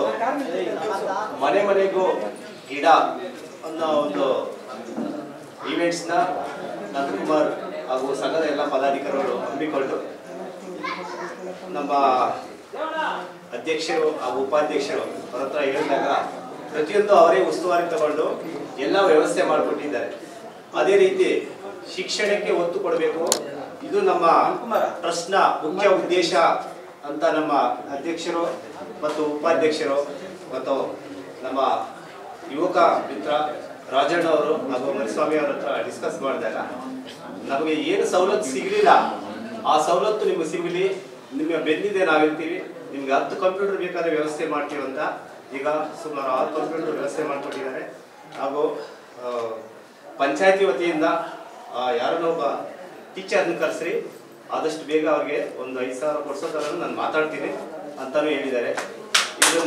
S11: ಮನೆ ಮನೆಗೂ ಗಿಡ ಅನ್ನೋ ಒಂದು ಈವೆಂಟ್ಸ್ನ ನಂದಕುಮಾರ್ ಹಾಗೂ ಸಂಘದ ಎಲ್ಲ ಪದಾಧಿಕಾರಿಗಳು ಹಮ್ಮಿಕೊಂಡು ನಮ್ಮ ಅಧ್ಯಕ್ಷರು ಹಾಗೂ ಉಪಾಧ್ಯಕ್ಷರು ಅವ್ರ ಹತ್ರ ಹೇಳಿದಾಗ ಪ್ರತಿಯೊಂದು ಅವರೇ ಉಸ್ತುವಾರಿ ತಗೊಂಡು ಎಲ್ಲ ವ್ಯವಸ್ಥೆ ಮಾಡಿಕೊಟ್ಟಿದ್ದಾರೆ ಅದೇ ರೀತಿ ಶಿಕ್ಷಣಕ್ಕೆ ಒತ್ತು ಕೊಡಬೇಕು ಇದು ನಮ್ಮ ಟ್ರಸ್ಟ್ನ ಮುಖ್ಯ ಉದ್ದೇಶ ಅಂತ ನಮ್ಮ ಅಧ್ಯಕ್ಷರು ಮತ್ತು ಉಪಾಧ್ಯಕ್ಷರು ಮತ್ತು ನಮ್ಮ ಯುವಕ ಮಿತ್ರ ರಾಜಣ್ಣ ಅವರು ಹಾಗೂ ಮರಿಸ್ವಾಮಿ ಅವರ ಹತ್ರ ಡಿಸ್ಕಸ್ ಮಾಡಿದಾಗ ನಮಗೆ ಏನು ಸವಲತ್ತು ಸಿಗಲಿಲ್ಲ ಆ ಸವಲತ್ತು ನಿಮಗೆ ಸಿಗಲಿ ನಿಮಗೆ ಬೆನ್ನಿದೆ ನಾವಿರ್ತೀವಿ ನಿಮ್ಗೆ ಹತ್ತು ಕಂಪ್ಯೂಟರ್ ಬೇಕಾದ್ರೆ ವ್ಯವಸ್ಥೆ ಮಾಡ್ತೀವಿ ಅಂತ ಈಗ ಸುಮಾರು ಆರು ಕಂಪ್ಯೂಟರ್ ವ್ಯವಸ್ಥೆ ಮಾಡಿಕೊಟ್ಟಿದ್ದಾರೆ ಹಾಗೂ ಆ, ಪಂಚಾಯತಿ ವತಿಯಿಂದ ಆ, ಯಾರನ್ನೋ ಒಬ್ಬ ಟೀಚರ್ನ ಕರೆಸ್ರಿ ಆದಷ್ಟು ಬೇಗ ಅವ್ರಿಗೆ ಒಂದು ಐದು ಸಾವಿರ ಕೊಡ್ಸೋ ಥರ ನಾನು ಮಾತಾಡ್ತೀನಿ ಅಂತಾನೂ ಹೇಳಿದ್ದಾರೆ ಇದನ್ನ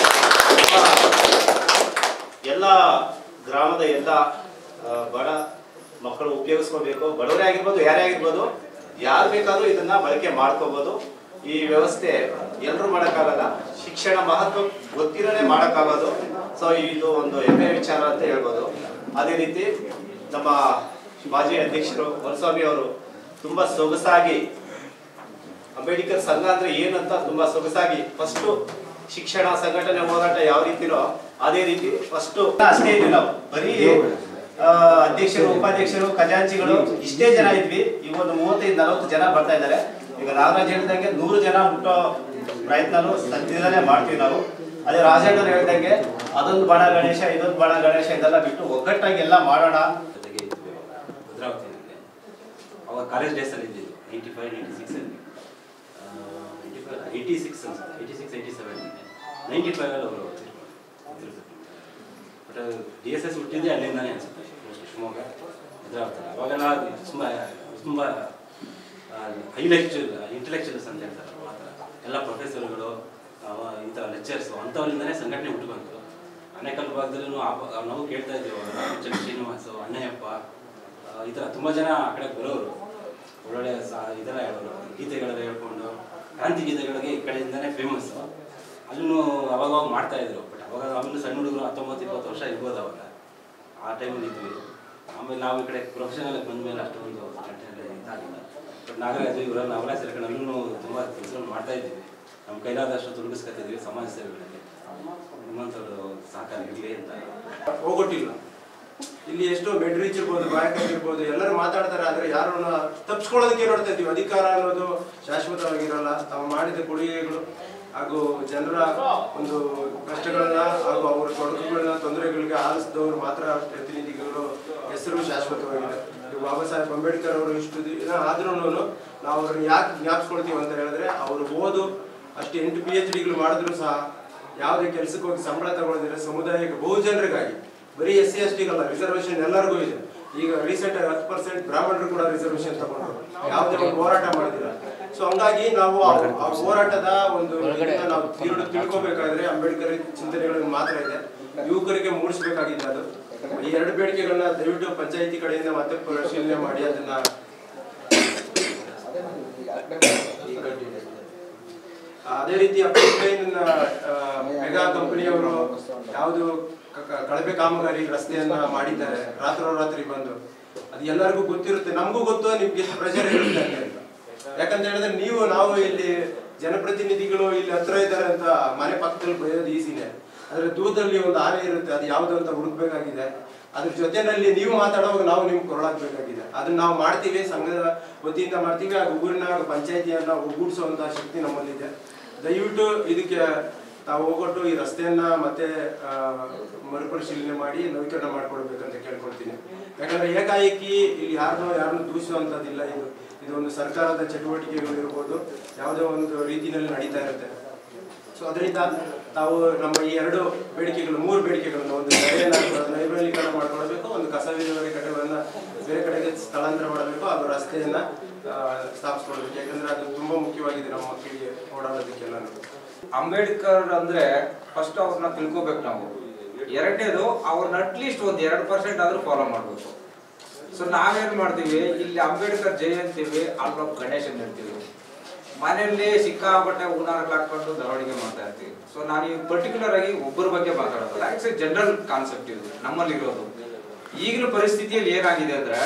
S11: ಎಲ್ಲ ಗ್ರಾಮದ ಎಲ್ಲ ಆ, ಬಡ ಮಕ್ಕಳು ಉಪಯೋಗಿಸ್ಕೋಬೇಕು ಬಡವರೇ ಆಗಿರ್ಬೋದು ಯಾರೇ ಆಗಿರ್ಬೋದು ಯಾರು ಬೇಕಾದ್ರೂ ಇದನ್ನ ಬಳಕೆ ಮಾಡ್ಕೋಬಹುದು ಈ ವ್ಯವಸ್ಥೆ ಎಲ್ಲರೂ ಮಾಡೋಕ್ಕಾಗಲ್ಲ ಶಿಕ್ಷಣ ಮಹತ್ವ ಗೊತ್ತಿರೋನೇ ಮಾಡೋಕ್ಕಾಗೋದು ಸೊ ಇದು ಒಂದು ಹೆಮ್ಮೆಯ ವಿಚಾರ ಅಂತ ಹೇಳ್ಬೋದು ಅದೇ ರೀತಿ ನಮ್ಮ ಮಾಜಿ ಅಧ್ಯಕ್ಷರು ವರಸ್ವಾಮಿ ಅವರು ತುಂಬಾ ಸೊಗಸಾಗಿ ಅಂಬೇಡ್ಕರ್ ಸಂಘ ಅಂದ್ರೆ ಏನಂತ ತುಂಬಾ ಸೊಗಸಾಗಿ ಫಸ್ಟ್ ಶಿಕ್ಷಣ ಸಂಘಟನೆ ಹೋರಾಟ ಯಾವ ರೀತಿನೋ ಅದೇ ರೀತಿ ಫಸ್ಟ್ ಅಷ್ಟೇ ಇದ್ವಿ ನಾವು ಬರೀ ಆ, ಅಧ್ಯಕ್ಷರು ಉಪಾಧ್ಯಕ್ಷರು ಖಜಾಂಚಿಗಳು ಇಷ್ಟೇ ಜನ ಇದ್ವಿ ಈಗ ಒಂದು ಮೂವತ್ತೈದು ನಲವತ್ತು ಜನ ಬರ್ತಾ ಇದ್ದಾರೆ ಈಗ ನಾಗರಾಜ್ ಹೇಳಿದಂಗೆ ನೂರು ಜನ ಮುಟ್ಟೋ ಪ್ರಯತ್ನನೂ ಸದ್ಯದಲ್ಲೇ ಮಾಡ್ತೀವಿ ನಾವು ಅದೇ ರಾಜಣ್ಣರು ಹೇಳ್ದಂಗೆ ಅದೊಂದು ಬಣ ಗಣೇಶ ಇದೊಂದು ಬಣ ಗಣೇಶ ಇದೆಲ್ಲ ಬಿಟ್ಟು ಒಗ್ಗಟ್ಟಾಗಿ ಎಲ್ಲ ಮಾಡೋಣ
S9: ಜೊತೆಗೆ ಇದ್ವಿ ಭದ್ರಾವತಿಯಲ್ಲಿ ಅವಾಗ ಕಾಲೇಜ್ ಡೇಸಲ್ಲಿ ಇದ್ದಿದ್ದು ನೈಂಟಿ ಫೈವ್ ನೈಂಟಿ ಸಿಕ್ಸಲ್ಲಿ ನೈಂಟಿ ಫೈವ್ ಏಯ್ಟಿ ಸಿಕ್ಸ್ ಅನ್ಸುತ್ತೆ eighty six eighty seven ninety ಫೈವಲ್ಲಿ ಅವರು ಬಟ್ ಡಿ ಎಸ್ ಎಸ್ ಹುಟ್ಟಿದ್ದೆ ಅಲ್ಲಿಂದಾನೇ ಅನ್ಸುತ್ತೆ mostly ಶಿವಮೊಗ್ಗ ಭದ್ರಾವತಿ ಅವಾಗೆಲ್ಲ ತುಂಬ ತುಂಬ ಹೈಲೆಕ್ಚುಲ್ ಇಂಟೆಲೆಕ್ಚುಯಲ್ಸ್ ಅಂತ ಹೇಳ್ತಾರೆ ಆ ಥರ ಎಲ್ಲ ಪ್ರೊಫೆಸರ್ಗಳು ಈ ಥರ ಲೆಕ್ಚರ್ಸು ಅಂಥವರಿಂದನೇ ಸಂಘಟನೆ ಹುಟ್ಟುಬಂತು ಅನೇಕಲ್ ಭಾಗದಲ್ಲೂ ಆ ಬ- ನಾವು ಕೇಳ್ತಾ ಇದ್ದೀವಿ ಚಂದ್ರ ಶ್ರೀನಿವಾಸು ಅಣ್ಣಯ್ಯಪ್ಪ ಆ, ಈ ಥರ ತುಂಬ ಜನ ಆ ಕಡೆ ಬರೋರು ಒಳ್ಳೊಳ್ಳೆ ಸಾ ಇದೆಲ್ಲ ಹೇಳೋರು ಗೀತೆಗಳೆಲ್ಲ ಹೇಳ್ಕೊಂಡು ಕ್ರಾಂತಿ ಗೀತೆಗಳಿಗೆ ಈ ಕಡೆಯಿಂದನೇ ಫೇಮಸ್ಸು ಅಲ್ಲೂ ಅವಾಗ ಅವಾಗ ಮಾಡ್ತಾ ಇದ್ರು ಬಟ್ ಅವಾಗ ಅವಾಗ ಸಣ್ಣ ಹುಡುಗರು ಹತ್ತೊಂಬತ್ತು ಇಪ್ಪತ್ತು ವರ್ಷ ಇರ್ಬೋದು ಅವಾಗ ಆ ಟೈಮಲ್ಲಿ ಇದ್ವಿ ಆಮೇಲೆ ನಾವು ಈ ಕಡೆ ಪ್ರೊಫೆಷನಲ್ ಬಂದ ಮೇಲೆ ಅಷ್ಟೊಂದು ಸಂಘಟನೆ ಇದಾಗಿಲ್ಲ ಬಟ್ ನಾಗರಾಜು ಇವರೆಲ್ಲ ನಾವೆಲ್ಲ ಸೇರ್ಕೊಂಡು ಅಲ್ಲೂ ತುಂಬ ಕೆಲಸಗಳು ಮಾಡ್ತಾ ಇದ್ದೀವಿ
S12: ನಮ್ಮ ಕೈಲಾದಷ್ಟು ತೊಡಗಿಸ್ಕೊತಿದ್ದೀವಿ ಸಮಾಜ ಸೇವೆಗಳಲ್ಲಿ ನಿಮ್ಮಂಥವ್ರು ಸಹಕಾರ ಇರಲಿ ಅಂತ
S13: ಹೋಗೊಟ್ಟಿಲ್ಲ ಇಲ್ಲಿ ಎಷ್ಟೋ ಬೆಡ್ ರೀಚ್ ಇರ್ಬೋದು ಬ್ಯಾಂಕ್ ಇರ್ಬೋದು ಎಲ್ಲರೂ ಮಾತಾಡ್ತಾರೆ ಆದ್ರೆ ಯಾರು ತಪ್ಪಿಸ್ಕೊಳ್ಳೋದಕ್ಕೆ ನೋಡ್ತಾ ಇದ್ದೀವಿ ಅಧಿಕಾರ ಅನ್ನೋದು ಶಾಶ್ವತವಾಗಿರಲ್ಲ ತಾವು ಮಾಡಿದ ಕೊಡುಗೆಗಳು ಹಾಗೂ ಜನರ ಒಂದು ಕಷ್ಟಗಳನ್ನ ಹಾಗೂ ಅವರ ತೊಡಕುಗಳನ್ನ ತೊಂದರೆಗಳಿಗೆ ಆಲಿಸಿದವರು ಮಾತ್ರ ಪ್ರತಿನಿಧಿಗಳು ಹೆಸರು ಶಾಶ್ವತವಾಗಿದೆ ಈಗ ಬಾಬಾ ಸಾಹೇಬ್ ಅಂಬೇಡ್ಕರ್ ಅವರು ಇಷ್ಟು ದಿನ ಆದ್ರೂ ನಾವು ಅವ್ರನ್ನ ಯಾಕೆ ಜ್ಞಾಪಿಸ್ಕೊಳ್ತೀವಿ ಅಂತ ಹೇಳಿದ್ರೆ ಅವರು ಓದು ಅಷ್ಟು ಎಂಟು ಪಿ ಎಚ್ ಡಿಗಳು ಮಾಡಿದ್ರು ಸಹ ಯಾವುದೇ ಕೆಲಸಕ್ಕೆ ಹೋಗಿ ಸಂಬಳ ತಗೊಳ್ಳೋದಿಲ್ಲ ಸಮುದಾಯಕ್ಕೆ ಬಹುಜನರಿಗಾಗಿ ಬರೀ ಎಸ್ ಸಿ ಎಸ್ ಟಿಗಲ್ಲ ರಿಸರ್ವೇಶನ್ ಎಲ್ಲರಿಗೂ ಇದೆ ಈಗ ರೀಸೆಂಟ್ ಹತ್ತು ಪರ್ಸೆಂಟ್ ಬ್ರಾಹ್ಮಣರು ಕೂಡ ರಿಸರ್ವೇಶನ್ ತಗೊಂಡ್ರು ಯಾವುದೇ ಒಂದು ಹೋರಾಟ ಮಾಡಿದಿಲ್ಲ ಸೊ ಹಂಗಾಗಿ ನಾವು ಆ ಆ ಹೋರಾಟದ ಒಂದು ಇದನ್ನ ನಾವು ತಿರುಳು ತಿಳ್ಕೊಬೇಕಾದ್ರೆ ಅಂಬೇಡ್ಕರ್ ಚಿಂತನೆಗಳು ಮಾತ್ರ ಇದೆ ಯುವಕರಿಗೆ ಮೂಡಿಸ್ಬೇಕಾಗಿದೆ ಅದು ಈ ಎರಡು ಬೇಡಿಕೆಗಳನ್ನ ದಯವಿಟ್ಟು ಪಂಚಾಯಿತಿ ಕಡೆಯಿಂದ ಮತ್ತೆ ಪರಿಶೀಲನೆ ಮಾಡಿ ಅದನ್ನ ಅದೇ ರೀತಿ ಪೈಪ್ಲೈನ್ ಮೆಗಾ ಕಂಪನಿಯವರು ಯಾವುದು ಕಳಪೆ ಕಾಮಗಾರಿ ರಸ್ತೆಯನ್ನ ಮಾಡಿದ್ದಾರೆ ರಾತ್ರೋರಾತ್ರಿ ಬಂದು ಅದು ಎಲ್ಲರಿಗೂ ಗೊತ್ತಿರುತ್ತೆ ನಮಗೂ ಗೊತ್ತು ನಿಮ್ಗೆ ಪ್ರೆಷರ್ ಇರುತ್ತೆ ಅಂತ ಹೇಳಿ. ಯಾಕಂತ ಹೇಳಿದ್ರೆ ನೀವು ನಾವು ಇಲ್ಲಿ ಜನಪ್ರತಿನಿಧಿಗಳು ಇಲ್ಲಿ ಹತ್ರ ಇದ್ದಾರೆ ಅಂತ ಮನೆ ಪಕ್ಕದಲ್ಲಿ ಬರೆಯೋದು ಈಸಿನೇ ಆದ್ರೆ ದೂರದಲ್ಲಿ ಒಂದು ಆನೆ ಇರುತ್ತೆ ಅದು ಯಾವುದು ಅಂತ ಹುಡುಕ್ಬೇಕಾಗಿದೆ ಅದ್ರ ಜೊತೆನಲ್ಲಿ ನೀವು ಮಾತಾಡುವಾಗ ನಾವು ನಿಮ್ಗೆ ಕೊರಳಾಗಬೇಕಾಗಿದೆ ಅದನ್ನ ನಾವು ಮಾಡ್ತೀವಿ ಸಂಘದ ವತಿಯಿಂದ ಮಾಡ್ತೀವಿ ಹಾಗೂ ಊರಿನ ಪಂಚಾಯತಿಯನ್ನ ಒಗ್ಗೂಡಿಸುವಂತ ಶಕ್ತಿ ನಮ್ಮಲ್ಲಿದೆ ದಯವಿಟ್ಟು ಇದಕ್ಕೆ ತಾವು ಹೋಗೊಟ್ಟು ಈ ರಸ್ತೆಯನ್ನ ಮತ್ತೆ ಆ, ಮರುಪರಿಶೀಲನೆ ಮಾಡಿ ನವೀಕರಣ ಮಾಡ್ಕೊಡ್ಬೇಕಂತ ಕೇಳ್ಕೊಳ್ತೀನಿ ಯಾಕಂದ್ರೆ ಏಕಾಏಕಿ ಇಲ್ಲಿ ಯಾರನ್ನೋ ಯಾರನ್ನು ದೂಷಿಸುವಂತದ್ದಿಲ್ಲ ಇದು ಇದು ಒಂದು ಸರ್ಕಾರದ ಚಟುವಟಿಕೆಗಳು ಇರ್ಬೋದು ಯಾವುದೋ ಒಂದು ರೀತಿಯಲ್ಲಿ ನಡೀತಾ ಇರುತ್ತೆ ಸೊ ಅದರಿಂದ ತಾವು ನಮ್ಮ ಈ ಎರಡು ಬೇಡಿಕೆಗಳು ಮೂರು ಬೇಡಿಕೆಗಳನ್ನು ಒಂದು ಕೆರೆಯನ್ನ ನೈರ್ಮಲೀಕರಣ ಮಾಡ್ಕೊಳ್ಬೇಕು ಒಂದು ಕಸ ವಿಲೇವಾರಿ ಘಟಕಗಳನ್ನ ಬೇರೆ ಕಡೆಗೆ ಸ್ಥಳಾಂತರ ಮಾಡಬೇಕು ಹಾಗೂ ರಸ್ತೆಯನ್ನ ಆ, ಸ್ಥಾಪಿಸ್ಕೊಳ್ಬೇಕು ಯಾಕಂದ್ರೆ ಅದು ತುಂಬಾ ಮುಖ್ಯವಾಗಿದೆ ನಮ್ಮ ಮಕ್ಕಳಿಗೆ ಓಡಾಡೋದಕ್ಕೆಲ್ಲ
S14: ಅಂಬೇಡ್ಕರ್ ಅಂದ್ರೆ ಫಸ್ಟ್ ಅವ್ರನ್ನ ತಿಳ್ಕೊಬೇಕು ನಾವು ಎರಡನೇದು ಅವ್ರನ್ನ ಅಟ್ಲೀಸ್ಟ್ ಒಂದ್ ಎರಡು ಪರ್ಸೆಂಟ್ ಆದ್ರೂ ಫಾಲೋ ಮಾಡ್ಬೇಕು ಸೊ ನಾವೇನ್ ಮಾಡ್ತೀವಿ ಇಲ್ಲಿ ಅಂಬೇಡ್ಕರ್ ಜಯಂತಿವಿ ಅಲ್ಲೊಬ್ಬ ಗಣೇಶನ್ ಇರ್ತೀವಿ ಮನೆಯಲ್ಲಿ ಸಿಕ್ಕಾಪಟ್ಟೆ ಹೂನಾರಗಳು ಹಾಕೊಂಡು ಮೆರವಣಿಗೆ ಮಾಡ್ತಾ ಇರ್ತೀವಿ ಸೊ ನಾನು ಈ ಪರ್ಟಿಕ್ಯುಲರ್ ಆಗಿ ಒಬ್ಬರ ಬಗ್ಗೆ ಮಾತಾಡೋದು ಇಟ್ಸ್ ಎ ಜನರಲ್ ಕಾನ್ಸೆಪ್ಟ್ ಇದು ನಮ್ಮಲ್ಲಿ ಇರೋದು ಈಗಿನ ಪರಿಸ್ಥಿತಿಯಲ್ಲಿ ಏನಾಗಿದೆ ಅಂದ್ರೆ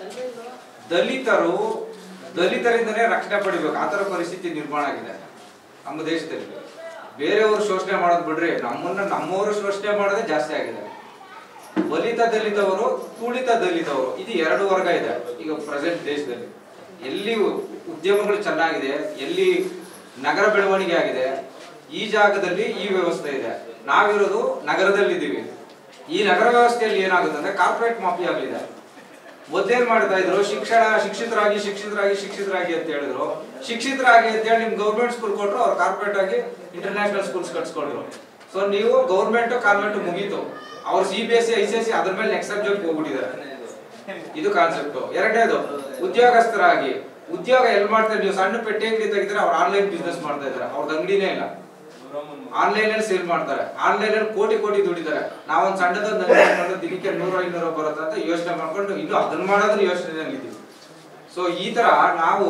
S14: ದಲಿತರು ದಲಿತರಿಂದನೇ ರಕ್ಷಣೆ ಪಡಿಬೇಕು ಆ ತರ ಪರಿಸ್ಥಿತಿ ನಿರ್ಮಾಣ ಆಗಿದೆ ನಮ್ಮ ದೇಶದಲ್ಲಿ ಬೇರೆಯವರು ಶೋಷಣೆ ಮಾಡೋದು ಬಿಡ್ರಿ ನಮ್ಮನ್ನ ನಮ್ಮವರು ಶೋಷಣೆ ಮಾಡೋದೇ ಜಾಸ್ತಿ ಆಗಿದೆ ಬಲಿತ ದಲಿತವರು ತುಳಿತ ದಲಿತವರು ಇದು ಎರಡು ವರ್ಗ ಇದೆ ಈಗ ಪ್ರೆಸೆಂಟ್ ದೇಶದಲ್ಲಿ ಎಲ್ಲಿ ಉದ್ಯಮಗಳು ಚೆನ್ನಾಗಿದೆ ಎಲ್ಲಿ ನಗರ ಬೆಳವಣಿಗೆ ಆಗಿದೆ ಈ ಜಾಗದಲ್ಲಿ ಈ ವ್ಯವಸ್ಥೆ ಇದೆ ನಾವಿರೋದು ನಗರದಲ್ಲಿದ್ದೀವಿ ಈ ನಗರ ವ್ಯವಸ್ಥೆಯಲ್ಲಿ ಏನಾಗುತ್ತೆ ಅಂದ್ರೆ ಕಾರ್ಪೊರೇಟ್ ಮಾಫಿ ಆಗಲಿದೆ ಮೊದ್ಲೇನ್ ಮಾಡ್ತಾ ಇದ್ರು ಶಿಕ್ಷಣ ಶಿಕ್ಷಿತರಾಗಿ ಶಿಕ್ಷಿತರಾಗಿ ಶಿಕ್ಷಿತರಾಗಿ ಅಂತ ಹೇಳಿದ್ರು ಶಿಕ್ಷಿತರಾಗಿ ಅಂತ ಹೇಳಿ ನಿಮ್ ಗೌರ್ಮೆಂಟ್ ಸ್ಕೂಲ್ ಕೊಟ್ರು ಅವ್ರು ಕಾರ್ಪೊರೇಟ್ ಆಗಿ ಇಂಟರ್ನ್ಯಾಷನಲ್ ಸ್ಕೂಲ್ಸ್ ಕಟ್ಸ್ಕೊಂಡ್ರು ಸೊ ನೀವು ಗೌರ್ಮೆಂಟ್ ಕಾನ್ವೆಂಟ್ ಮುಗೀತು ಅವ್ರು C B S C I C S C ಅದ್ರ ಮೇಲೆ ನೆಕ್ಸ್ಟ್ ಸಬ್ಜೆಕ್ಟ್ ಹೋಗ್ಬಿಟ್ಟಿದ್ದಾರೆ ಇದು ಕಾನ್ಸೆಪ್ಟ್ ಎರಡನೇದು ಉದ್ಯೋಗಸ್ಥರಾಗಿ ಉದ್ಯೋಗ ಎಲ್ಲಿ ಮಾಡ್ತಾರೆ ನೀವು ಸಣ್ಣ ಪೆಟ್ಟಿ ಅಂಗಡಿ ತೆಗಿದ್ರೆ ಅವ್ರು ಆನ್ಲೈನ್ ಬಿಸ್ನೆಸ್ ಮಾಡ್ತಾ ಇದ್ದಾರೆ ಅವ್ರದ್ದು ಅಂಗಡಿನೇ ಇಲ್ಲ ಆನ್ಲೈನ್ ಅಲ್ಲಿ ಸೇಲ್ ಮಾಡ್ತಾರೆ ಆನ್ಲೈನ್ ಅಲ್ಲಿ ಕೋಟಿ ಕೋಟಿ ದುಡಿತಾರೆ ನಾವೊಂದ್ ಸಣ್ಣದೊಂದು ಅಂಗಡಿ ಮಾಡ್ಕೊಂಡು ದಿನಕ್ಕೆ ನೂರ ಐನೂರು ಬರುತ್ತೆ ಅಂತ ಯೋಚನೆ ಮಾಡ್ಕೊಂಡು ಇನ್ನು ಅದನ್ನ ಮಾಡೋದ್ರ ಯೋಚನೆಯಲ್ಲಿ ಇದ್ದೀವಿ ಸೊ ಈ ತರ ನಾವು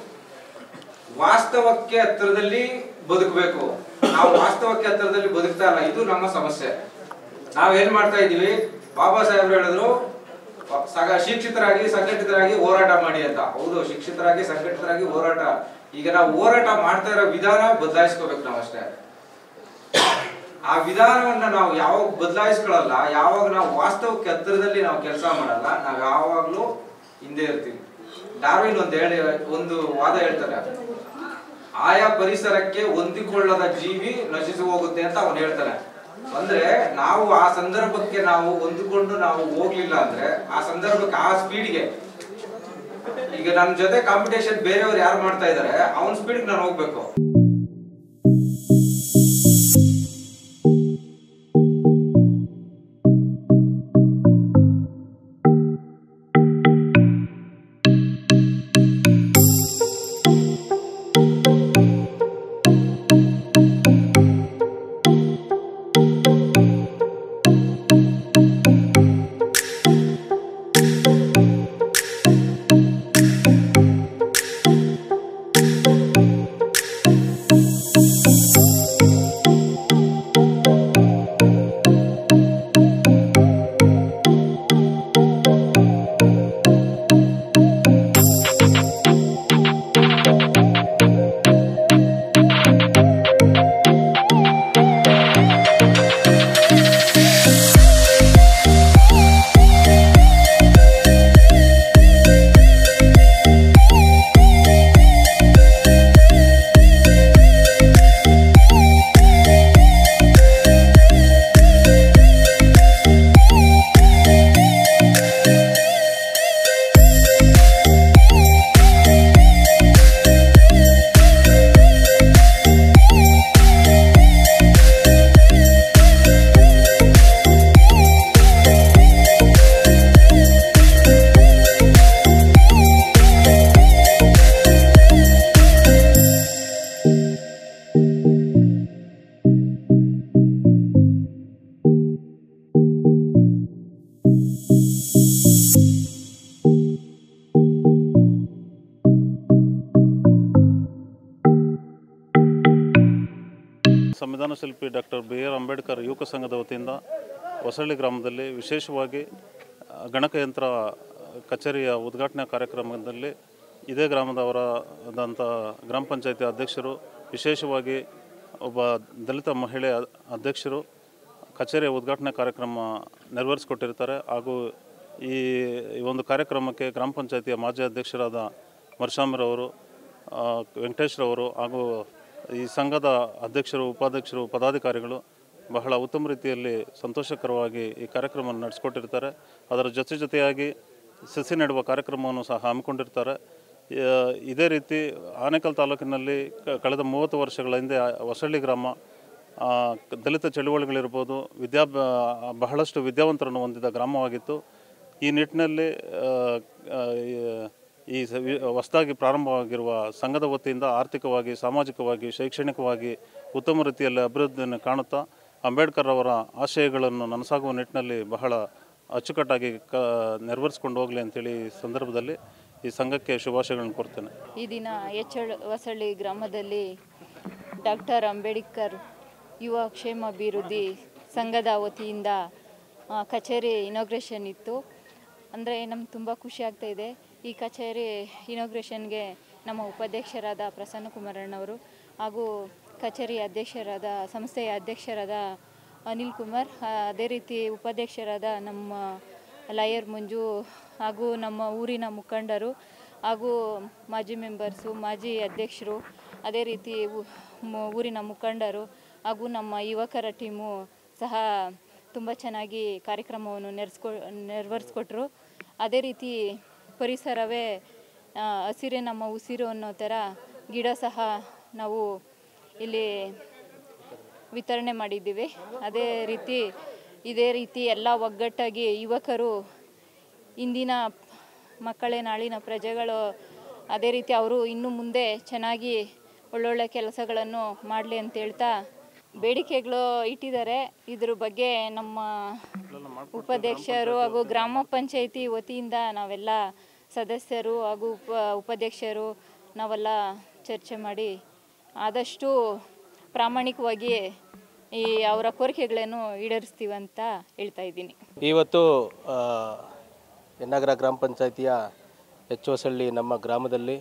S14: ವಾಸ್ತವಕ್ಕೆ ಹತ್ತಿರದಲ್ಲಿ ಬದುಕಬೇಕು ನಾವು ವಾಸ್ತವಕ್ಕೆ ಹತ್ತಿರದಲ್ಲಿ ಬದುಕ್ತಾ ಇಲ್ಲ ಇದು ನಮ್ಮ ಸಮಸ್ಯೆ ನಾವೇನ್ ಮಾಡ್ತಾ ಇದೀವಿ ಬಾಬಾ ಸಾಹೇಬ್ರು ಹೇಳಿದ್ರು ಸಗ ಶಿಕ್ಷಿತರಾಗಿ ಸಂಘಟಿತರಾಗಿ ಹೋರಾಟ ಮಾಡಿ ಅಂತ ಹೌದು ಶಿಕ್ಷಿತರಾಗಿ ಸಂಘಟಿತರಾಗಿ ಹೋರಾಟ ಈಗ ನಾವು ಹೋರಾಟ ಮಾಡ್ತಾ ಇರೋ ವಿಧಾನ ಬದಲಾಯಿಸ್ಕೋಬೇಕು ನಾವು ಅಷ್ಟೇ ಆ ವಿಧಾನವನ್ನ ನಾವು ಯಾವಾಗ ಬದಲಾಯಿಸ್ಕೊಳ್ಳಲ್ಲ ಯಾವಾಗ ನಾವು ವಾಸ್ತವಕ್ಕೆ ಹತ್ತಿರದಲ್ಲಿ ನಾವು ಕೆಲಸ ಮಾಡಲ್ಲ ನಾವು ಯಾವಾಗ್ಲೂ ಹಿಂದೆ ಇರ್ತೀವಿ ಡಾರ್ವಿನ್ ಒಂದು ಹೇಳಿ ಒಂದು ವಾದ ಹೇಳ್ತಾರೆ ಆಯಾ ಪರಿಸರಕ್ಕೆ ಹೊಂದಿಕೊಳ್ಳದ ಜೀವಿ ನಶಿಸಿ ಹೋಗುತ್ತೆ ಅಂತ ಅವನು ಹೇಳ್ತಾನೆ ಅಂದ್ರೆ ನಾವು ಆ ಸಂದರ್ಭಕ್ಕೆ ನಾವು ಹೊಂದಿಕೊಂಡು ನಾವು ಹೋಗ್ಲಿಲ್ಲ ಅಂದ್ರೆ ಆ ಸಂದರ್ಭಕ್ಕೆ ಆ ಸ್ಪೀಡ್ಗೆ ಈಗ ನನ್ನ ಜೊತೆ ಕಾಂಪಿಟೇಷನ್ ಬೇರೆಯವ್ರು ಯಾರು ಮಾಡ್ತಾ ಇದಾರೆ ಅವನ ಸ್ಪೀಡ್ ನಾನು ಹೋಗ್ಬೇಕು
S5: ಸಂವಿಧಾನ ಶಿಲ್ಪಿ ಡಾಕ್ಟರ್ ಬಿ ಆರ್ ಅಂಬೇಡ್ಕರ್ ಯುವಕ ಸಂಘದ ವತಿಯಿಂದ ಹೊಸಳ್ಳಿ ಗ್ರಾಮದಲ್ಲಿ ವಿಶೇಷವಾಗಿ ಆ, ಗಣಕಯಂತ್ರ ಕಚೇರಿಯ ಉದ್ಘಾಟನಾ ಕಾರ್ಯಕ್ರಮದಲ್ಲಿ ಇದೇ ಗ್ರಾಮದವರಾದಂಥ ಗ್ರಾಮ ಪಂಚಾಯತಿ ಅಧ್ಯಕ್ಷರು ವಿಶೇಷವಾಗಿ ಒಬ್ಬ ದಲಿತ ಮಹಿಳೆ ಅ- ಅಧ್ಯಕ್ಷರು ಕಚೇರಿಯ ಉದ್ಘಾಟನಾ ಕಾರ್ಯಕ್ರಮ ನೆರವೇರಿಸಿಕೊಟ್ಟಿರ್ತಾರೆ ಹಾಗೂ ಈ ಈ ಒಂದು ಕಾರ್ಯಕ್ರಮಕ್ಕೆ ಗ್ರಾಮ ಪಂಚಾಯತಿಯ ಮಾಜಿ ಅಧ್ಯಕ್ಷರಾದ ಮರ್ಷಾಮಿರವರು ಆ, ವೆಂಕಟೇಶ್ರವರು ಹಾಗೂ ಈ ಸಂಘದ ಅಧ್ಯಕ್ಷರು ಉಪಾಧ್ಯಕ್ಷರು ಪದಾಧಿಕಾರಿಗಳು ಬಹಳ ಉತ್ತಮ ರೀತಿಯಲ್ಲಿ ಸಂತೋಷಕರವಾಗಿ ಈ ಕಾರ್ಯಕ್ರಮವನ್ನು ನಡೆಸ್ಕೊಟ್ಟಿರ್ತಾರೆ ಅದರ ಜೊತೆ ಜೊತೆಯಾಗಿ ಸಸಿ ನೆಡುವ ಕಾರ್ಯಕ್ರಮವನ್ನು ಸಹ ಹಮ್ಮಿಕೊಂಡಿರ್ತಾರೆ ಆ, ಇದೇ ರೀತಿ ಆನೇಕಲ್ ತಾಲೂಕಿನಲ್ಲಿ ಕ- ಕಳೆದ ಮೂವತ್ತು ವರ್ಷಗಳ ಹಿಂದೆ ಆ ಹೊಸಳ್ಳಿ ಗ್ರಾಮ ಆ, ಕ- ದಲಿತ ಚಳುವಳಿಗಳಿರ್ಬೋದು ವಿದ್ಯಾ ಬಹಳಷ್ಟು ವಿದ್ಯಾವಂತರನ್ನು ಹೊಂದಿದ ಗ್ರಾಮವಾಗಿತ್ತು ಈ ನಿಟ್ಟಿನಲ್ಲಿ ಆ, ಆ, ಈ- ಈ ಸ- ವಿ- ಹೊಸದಾಗಿ ಪ್ರಾರಂಭವಾಗಿರುವ ಸಂಘದ ವತಿಯಿಂದ ಆರ್ಥಿಕವಾಗಿ ಸಾಮಾಜಿಕವಾಗಿ ಶೈಕ್ಷಣಿಕವಾಗಿ ಉತ್ತಮ ರೀತಿಯಲ್ಲಿ ಅಭಿವೃದ್ಧಿಯನ್ನು ಕಾಣುತ್ತಾ ಅಂಬೇಡ್ಕರ್ ಅವರ ಆಶಯಗಳನ್ನು ನನಸಾಗುವ ನಿಟ್ಟಿನಲ್ಲಿ ಬಹಳ ಅಚ್ಚುಕಟ್ಟಾಗಿ ಕ ನೆರವೇರಿಸ್ಕೊಂಡು ಹೋಗಲಿ ಅಂತೇಳಿ ಈ ಸಂದರ್ಭದಲ್ಲಿ ಈ ಸಂಘಕ್ಕೆ ಶುಭಾಶಯಗಳನ್ನು ಕೋರ್ತೇನೆ
S4: ಈ ದಿನ ಎಚ್ಚಳ ಹೊಸಳ್ಳಿ ಗ್ರಾಮದಲ್ಲಿ ಡಾಕ್ಟರ್ ಅಂಬೇಡ್ಕರ್ ಯುವ ಕ್ಷೇಮ ಅಭಿವೃದ್ಧಿ ಸಂಘದ ವತಿಯಿಂದ ಆ, ಕಚೇರಿ ಇನಾಗ್ರೇಷನ್ ಇತ್ತು ಅಂದರೆ ನಮ್ಗೆ ತುಂಬ ಖುಷಿ ಆಗ್ತಾ ಇದೆ ಈ ಕಚೇರಿ ಇನಾಗ್ರೇಷನ್ಗೆ ನಮ್ಮ ಉಪಾಧ್ಯಕ್ಷರಾದ ಪ್ರಸನ್ನ ಕುಮಾರಣ್ಣವರು ಹಾಗೂ ಕಚೇರಿ ಅಧ್ಯಕ್ಷರಾದ ಸಂಸ್ಥೆಯ ಅಧ್ಯಕ್ಷರಾದ ಅನಿಲ್ ಕುಮಾರ್ ಆ, ಅದೇ ರೀತಿ ಉಪಾಧ್ಯಕ್ಷರಾದ ನಮ್ಮ ಲಾಯರ್ ಮಂಜು ಹಾಗೂ ನಮ್ಮ ಊರಿನ ಮುಖಂಡರು ಹಾಗೂ ಮಾಜಿ ಮೆಂಬರ್ಸು ಮಾಜಿ ಅಧ್ಯಕ್ಷರು ಅದೇ ರೀತಿ ಊ- ಮ- ಊರಿನ ಮುಖಂಡರು ಹಾಗೂ ನಮ್ಮ ಯುವಕರ ಟೀಮು ಸಹ ತುಂಬ ಚೆನ್ನಾಗಿ ಕಾರ್ಯಕ್ರಮವನ್ನು ನೆರೆಸ್ಕೊ ನೆರವೇರಿಸ್ಕೊಟ್ರು ಅದೇ ರೀತಿ ಪರಿಸರವೇ ಆ, ಹಸಿರೇ ನಮ್ಮ ಉಸಿರು ಅನ್ನೋ ಥರ ಗಿಡ ಸಹ ನಾವು ಇಲ್ಲಿ ವಿತರಣೆ ಮಾಡಿದ್ದೀವಿ ಅದೇ ರೀತಿ ಇದೇ ರೀತಿ ಎಲ್ಲ ಒಗ್ಗಟ್ಟಾಗಿ ಯುವಕರು ಇಂದಿನ ಮಕ್ಕಳೇ ನಾಳಿನ ಪ್ರಜೆಗಳು ಅದೇ ರೀತಿ ಅವರು ಇನ್ನು ಮುಂದೆ ಚೆನ್ನಾಗಿ ಒಳ್ಳೊಳ್ಳೆ ಕೆಲಸಗಳನ್ನು ಮಾಡಲಿ ಅಂತ ಹೇಳ್ತಾ ಬೇಡಿಕೆಗಳು ಇಟ್ಟಿದ್ದಾರೆ ಇದ್ರ ಬಗ್ಗೆ ನಮ್ಮ ಉಪಾಧ್ಯಕ್ಷರು ಹಾಗೂ ಗ್ರಾಮ ಪಂಚಾಯಿತಿ ವತಿಯಿಂದ ನಾವೆಲ್ಲ ಸದಸ್ಯರು ಹಾಗೂ ಉಪ ಉಪಾಧ್ಯಕ್ಷರು ನಾವೆಲ್ಲ ಚರ್ಚೆ ಮಾಡಿ ಆದಷ್ಟು ಪ್ರಾಮಾಣಿಕವಾಗಿ ಈ ಅವರ ಕೋರಿಕೆಗಳನ್ನು ಈಡೇರಿಸ್ತೀವಿ ಅಂತ ಹೇಳ್ತಾ ಇದ್ದೀನಿ
S15: ಇವತ್ತು ಆ, ಯನ್ನಗರ ಗ್ರಾಮ ಪಂಚಾಯಿತಿಯ ಎಚ್ ಹೊಸಳ್ಳಿ ನಮ್ಮ ಗ್ರಾಮದಲ್ಲಿ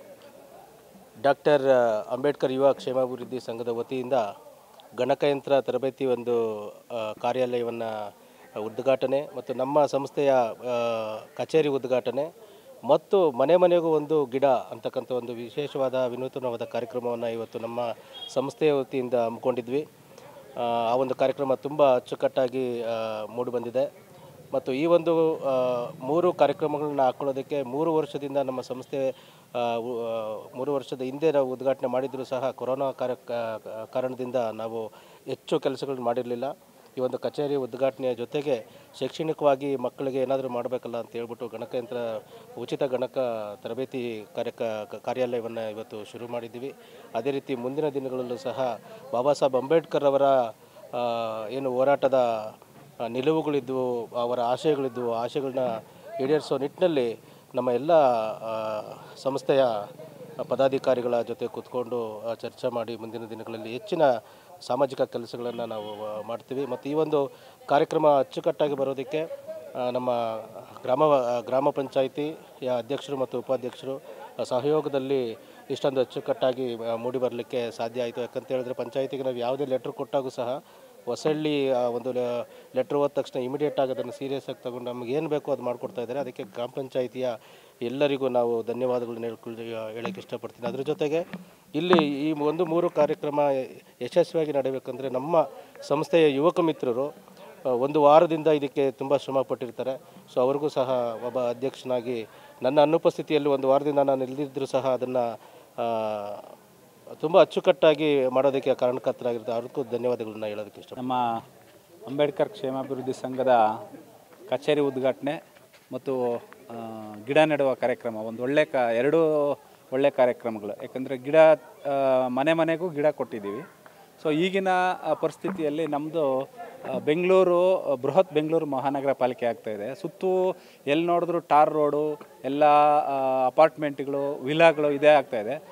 S15: ಡಾಕ್ಟರ್ ಅಂಬೇಡ್ಕರ್ ಯುವ ಕ್ಷೇಮಾಭಿವೃದ್ಧಿ ಸಂಘದ ವತಿಯಿಂದ ಗಣಕಯಂತ್ರ ತರಬೇತಿ ಒಂದು ಆ, ಕಾರ್ಯಾಲಯವನ್ನು ಉದ್ಘಾಟನೆ ಮತ್ತು ನಮ್ಮ ಸಂಸ್ಥೆಯ ಆ, ಕಚೇರಿ ಉದ್ಘಾಟನೆ ಮತ್ತು ಮನೆ ಮನೆಗೂ ಒಂದು ಗಿಡ ಅಂತಕ್ಕಂಥ ಒಂದು ವಿಶೇಷವಾದ ವಿನೂತನವಾದ ಕಾರ್ಯಕ್ರಮವನ್ನು ಇವತ್ತು ನಮ್ಮ ಸಂಸ್ಥೆಯ ವತಿಯಿಂದ ಹಮ್ಮಿಕೊಂಡಿದ್ವಿ ಆ ಆ ಒಂದು ಕಾರ್ಯಕ್ರಮ ತುಂಬ ಅಚ್ಚುಕಟ್ಟಾಗಿ ಆ, ಮೂಡಿಬಂದಿದೆ ಮತ್ತು ಈ ಒಂದು ಆ, ಮೂರು ಕಾರ್ಯಕ್ರಮಗಳನ್ನ ಹಾಕೊಳ್ಳೋದಕ್ಕೆ ಮೂರು ವರ್ಷದಿಂದ ನಮ್ಮ ಸಂಸ್ಥೆ ಆ, ಉ- ಆ, ಮೂರು ವರ್ಷದ ಹಿಂದೆ ನಾವು ಉದ್ಘಾಟನೆ ಮಾಡಿದರೂ ಸಹ ಕೊರೋನಾ ಕಾರ್ಯ ಕಾ- ಕಾರಣದಿಂದ ನಾವು ಹೆಚ್ಚು ಕೆಲಸಗಳನ್ನ ಮಾಡಿರಲಿಲ್ಲ ಈ ಒಂದು ಕಚೇರಿ ಉದ್ಘಾಟನೆಯ ಜೊತೆಗೆ ಶೈಕ್ಷಣಿಕವಾಗಿ ಮಕ್ಕಳಿಗೆ ಏನಾದರೂ ಮಾಡಬೇಕಲ್ಲ ಅಂತ ಹೇಳ್ಬಿಟ್ಟು ಗಣಕಯಂತ್ರ ಉಚಿತ ಗಣಕ ತರಬೇತಿ ಕಾರ್ಯ ಕಾರ್ಯಾಲಯವನ್ನು ಇವತ್ತು ಶುರು ಮಾಡಿದ್ದೀವಿ ಅದೇ ರೀತಿ ಮುಂದಿನ ದಿನಗಳಲ್ಲೂ ಸಹ ಬಾಬಾ ಸಾಹೇಬ್ ಅಂಬೇಡ್ಕರ್ ಅವರ ಆ, ಏನು ಹೋರಾಟದ ಆ, ನಿಲುವುಗಳಿದ್ವು ಅವರ ಆಶಯಗಳಿದ್ವು ಆ ಆಶಯಗಳನ್ನ ಈಡೇರಿಸೋ ನಿಟ್ಟಿನಲ್ಲಿ ನಮ್ಮ ಎಲ್ಲ ಆ, ಸಂಸ್ಥೆಯ ಪದಾಧಿಕಾರಿಗಳ ಜೊತೆ ಕೂತ್ಕೊಂಡು ಆ, ಚರ್ಚೆ ಮಾಡಿ ಮುಂದಿನ ದಿನಗಳಲ್ಲಿ ಹೆಚ್ಚಿನ ಸಾಮಾಜಿಕ ಕೆಲಸಗಳನ್ನು ನಾವು ಆ, ಮಾಡ್ತೀವಿ ಮತ್ತು ಈ ಒಂದು ಕಾರ್ಯಕ್ರಮ ಅಚ್ಚುಕಟ್ಟಾಗಿ ಬರೋದಕ್ಕೆ ಆ, ನಮ್ಮ ಗ್ರಾಮ ಗ್ರಾಮ ಪಂಚಾಯಿತಿಯ ಅಧ್ಯಕ್ಷರು ಮತ್ತು ಉಪಾಧ್ಯಕ್ಷರು ಆ, ಸಹಯೋಗದಲ್ಲಿ ಇಷ್ಟೊಂದು ಅಚ್ಚುಕಟ್ಟಾಗಿ ಆ, ಮೂಡಿ ಬರಲಿಕ್ಕೆ ಸಾಧ್ಯ ಆಯಿತು ಯಾಕಂತ ಹೇಳಿದ್ರೆ ಪಂಚಾಯಿತಿಗೆ ನಾವು ಯಾವುದೇ ಲೆಟ್ರ್ ಕೊಟ್ಟಾಗೂ ಸಹ ಹೊಸಳ್ಳಿ ಆ ಒಂದು ಲೆಟ್ರ್ ಹೋದ ತಕ್ಷಣ ಇಮಿಡಿಯೇಟ್ ಆಗಿ ಅದನ್ನು ಸೀರಿಯಸ್ ಆಗಿ ತಗೊಂಡು ನಮ್ಗೆ ಏನು ಬೇಕೋ ಅದು ಮಾಡಿಕೊಡ್ತಾ ಇದ್ದಾರೆ ಅದಕ್ಕೆ ಗ್ರಾಮ ಪಂಚಾಯಿತಿಯ ಎಲ್ಲರಿಗೂ ನಾವು ಧನ್ಯವಾದಗಳನ್ನ ಹೇಳ್ಕೊಳ್ಳಿ ಹೇಳಕ್ಕೆ ಇಷ್ಟಪಡ್ತೀನಿ ಅದ್ರ ಜೊತೆಗೆ ಇಲ್ಲಿ ಈ ಒಂದು ಮೂರು ಕಾರ್ಯಕ್ರಮ ಯಶಸ್ವಿಯಾಗಿ ನಡೀಬೇಕಂದ್ರೆ ನಮ್ಮ ಸಂಸ್ಥೆಯ ಯುವಕ ಮಿತ್ರರು ಆ, ಒಂದು ವಾರದಿಂದ ಇದಕ್ಕೆ ತುಂಬ ಶ್ರಮ ಪಟ್ಟಿರ್ತಾರೆ ಸೊ ಅವ್ರಿಗೂ ಸಹ ಒಬ್ಬ ಅಧ್ಯಕ್ಷನಾಗಿ ನನ್ನ ಅನುಪಸ್ಥಿತಿಯಲ್ಲಿ ಒಂದು ವಾರದಿಂದ ನಾನು ಇಲ್ಲದಿದ್ದರೂ ಸಹ ಅದನ್ನು ತುಂಬ ಅಚ್ಚುಕಟ್ಟಾಗಿ ಮಾಡೋದಕ್ಕೆ ಕಾರಣಕರ್ತರಾಗಿರ್ತಾರೆ ಅವ್ರಿಗೂ ಧನ್ಯವಾದಗಳನ್ನ ಹೇಳೋದಕ್ಕೆ ಇಷ್ಟ
S16: ನಮ್ಮ ಅಂಬೇಡ್ಕರ್ ಕ್ಷೇಮಾಭಿವೃದ್ಧಿ ಸಂಘದ ಕಚೇರಿ ಉದ್ಘಾಟನೆ ಮತ್ತು ಆ, ಗಿಡ ನೆಡುವ ಕಾರ್ಯಕ್ರಮ ಒಂದು ಒಳ್ಳೆ ಕ ಎರಡೂ ಒಳ್ಳೆ ಕಾರ್ಯಕ್ರಮಗಳು ಯಾಕಂದರೆ ಗಿಡ ಆ, ಮನೆ ಮನೆಗೂ ಗಿಡ ಕೊಟ್ಟಿದ್ದೀವಿ ಸೊ ಈಗಿನ ಆ, ಪರಿಸ್ಥಿತಿಯಲ್ಲಿ ನಮ್ಮದು ಬೆಂಗಳೂರು ಆ, ಬೃಹತ್ ಬೆಂಗಳೂರು ಮಹಾನಗರ ಪಾಲಿಕೆ ಆಗ್ತಾ ಇದೆ ಸುತ್ತು ಎಲ್ಲಿ ನೋಡಿದ್ರು ಟಾರ್ ರೋಡು ಎಲ್ಲ ಅಪಾರ್ಟ್ಮೆಂಟ್ಗಳು ವಿಲಾಗಳು ಇದೇ ಆಗ್ತಾ ಇದೆ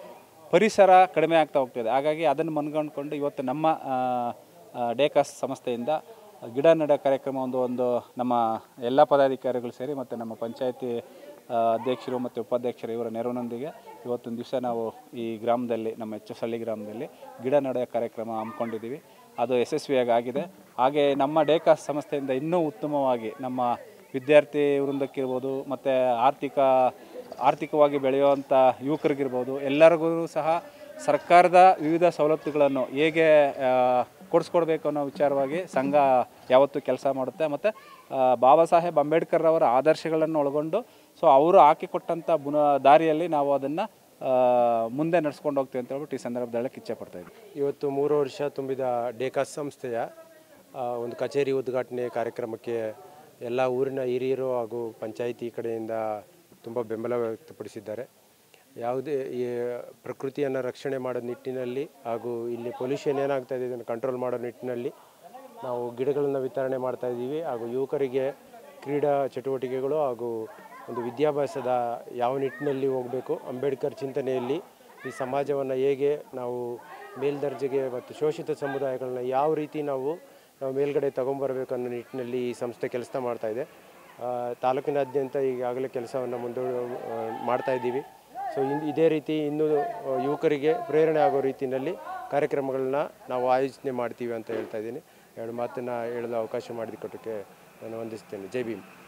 S16: ಪರಿಸರ ಕಡಿಮೆ ಆಗ್ತಾ ಹೋಗ್ತಿದೆ ಹಾಗಾಗಿ ಅದನ್ನು ಮನಗಂಡ್ಕೊಂಡು ಇವತ್ತು ನಮ್ಮ ಆ, ಆ, ಡೇಕಾಸ್ ಸಂಸ್ಥೆಯಿಂದ ಗಿಡ ನೆಡ ಕಾರ್ಯಕ್ರಮ ಒಂದು ಒಂದು ನಮ್ಮ ಎಲ್ಲ ಪದಾಧಿಕಾರಿಗಳು ಸೇರಿ ಮತ್ತು ನಮ್ಮ ಪಂಚಾಯತಿ ಆ, ಅಧ್ಯಕ್ಷರು ಮತ್ತು ಉಪಾಧ್ಯಕ್ಷರು ಇವರ ನೆರವಿನೊಂದಿಗೆ ಇವತ್ತೊಂದು ದಿವಸ ನಾವು ಈ ಗ್ರಾಮದಲ್ಲಿ ನಮ್ಮ ಎಚ್ ಎಸ್ ಹಳ್ಳಿ ಗ್ರಾಮದಲ್ಲಿ ಗಿಡ ನೆಡುವ ಕಾರ್ಯಕ್ರಮ ಹಮ್ಮಿಕೊಂಡಿದ್ದೀವಿ ಅದು ಯಶಸ್ವಿಯಾಗಿ ಆಗಿದೆ ಹಾಗೆ ನಮ್ಮ ಡೇಕಾಸ್ ಸಂಸ್ಥೆಯಿಂದ ಇನ್ನೂ ಉತ್ತಮವಾಗಿ ನಮ್ಮ ವಿದ್ಯಾರ್ಥಿ ವೃಂದಕ್ಕಿರ್ಬೋದು ಮತ್ತು ಆರ್ಥಿಕ ಆರ್ಥಿಕವಾಗಿ ಬೆಳೆಯುವಂಥ ಯುವಕರಿಗಿರ್ಬೋದು ಎಲ್ಲರಿಗೂ ಸಹ ಸರ್ಕಾರದ ವಿವಿಧ ಸವಲತ್ತುಗಳನ್ನು ಹೇಗೆ ಆ, ಕೊಡಿಸ್ಕೊಡ್ಬೇಕು ಅನ್ನೋ ವಿಚಾರವಾಗಿ ಸಂಘ ಯಾವತ್ತೂ ಕೆಲಸ ಮಾಡುತ್ತೆ ಮತ್ತು ಬಾಬಾ ಸಾಹೇಬ್ ಅಂಬೇಡ್ಕರ್ ಅವರ ಆದರ್ಶಗಳನ್ನು ಒಳಗೊಂಡು ಸೊ ಅವರು ಹಾಕಿಕೊಟ್ಟಂಥ ಬುನ ದಾರಿಯಲ್ಲಿ ನಾವು ಅದನ್ನು ಮುಂದೆ ನಡ್ಸ್ಕೊಂಡು ಹೋಗ್ತೀವಿ ಅಂತ ಹೇಳ್ಬಿಟ್ಟು ಈ ಸಂದರ್ಭದಲ್ಲಿ ಇಚ್ಛೆ ಪಡ್ತಾ ಇದ್ದೀವಿ
S17: ಇವತ್ತು ಮೂರು ವರ್ಷ ತುಂಬಿದ ಡೇಕಾಸ್ ಸಂಸ್ಥೆಯ ಆ, ಒಂದು ಕಚೇರಿ ಉದ್ಘಾಟನೆ ಕಾರ್ಯಕ್ರಮಕ್ಕೆ ಎಲ್ಲ ಊರಿನ ಹಿರಿಯರು ಹಾಗೂ ಪಂಚಾಯಿತಿ ಕಡೆಯಿಂದ ತುಂಬ ಬೆಂಬಲ ವ್ಯಕ್ತಪಡಿಸಿದ್ದಾರೆ ಯಾವುದೇ ಈ ಪ್ರಕೃತಿಯನ್ನು ರಕ್ಷಣೆ ಮಾಡೋ ನಿಟ್ಟಿನಲ್ಲಿ ಹಾಗೂ ಇಲ್ಲಿ ಪೊಲ್ಯೂಷನ್ ಏನಾಗ್ತಾ ಇದೆ ಇದನ್ನು ಕಂಟ್ರೋಲ್ ಮಾಡೋ ನಿಟ್ಟಿನಲ್ಲಿ ನಾವು ಗಿಡಗಳನ್ನು ವಿತರಣೆ ಮಾಡ್ತಾ ಇದ್ದೀವಿ ಹಾಗೂ ಯುವಕರಿಗೆ ಕ್ರೀಡಾ ಚಟುವಟಿಕೆಗಳು ಹಾಗೂ ಒಂದು ವಿದ್ಯಾಭ್ಯಾಸದ ಯಾವ ನಿಟ್ಟಿನಲ್ಲಿ ಹೋಗಬೇಕು ಅಂಬೇಡ್ಕರ್ ಚಿಂತನೆಯಲ್ಲಿ ಈ ಸಮಾಜವನ್ನು ಹೇಗೆ ನಾವು ಮೇಲ್ದರ್ಜೆಗೆ ಮತ್ತು ಶೋಷಿತ ಸಮುದಾಯಗಳನ್ನ ಯಾವ ರೀತಿ ನಾವು ನಾವು ಮೇಲ್ಗಡೆ ತಗೊಂಬರಬೇಕು ಅನ್ನೋ ನಿಟ್ಟಿನಲ್ಲಿ ಈ ಸಂಸ್ಥೆ ಕೆಲಸ ಮಾಡ್ತಾ ಇದೆ ಆ, ತಾಲೂಕಿನಾದ್ಯಂತ ಈಗಾಗಲೇ ಕೆಲಸವನ್ನು ಮುಂದೂ ಮಾಡ್ತಾ ಇದ್ದೀವಿ ಸೊ ಇನ್ ಇದೇ ರೀತಿ ಇನ್ನೂ ಆ, ಯುವಕರಿಗೆ ಪ್ರೇರಣೆ ಆಗೋ ರೀತಿಯಲ್ಲಿ ಕಾರ್ಯಕ್ರಮಗಳನ್ನ ನಾವು ಆಯೋಜನೆ ಮಾಡ್ತೀವಿ ಅಂತ ಹೇಳ್ತಾ ಇದ್ದೀನಿ ಎರಡು ಮಾತನ್ನು ಹೇಳಲು ಅವಕಾಶ ಮಾಡಿಕೊಟ್ಟಕ್ಕೆ ನಾನು ವಂದಿಸ್ತೇನೆ ಜೈ ಭೀಮ್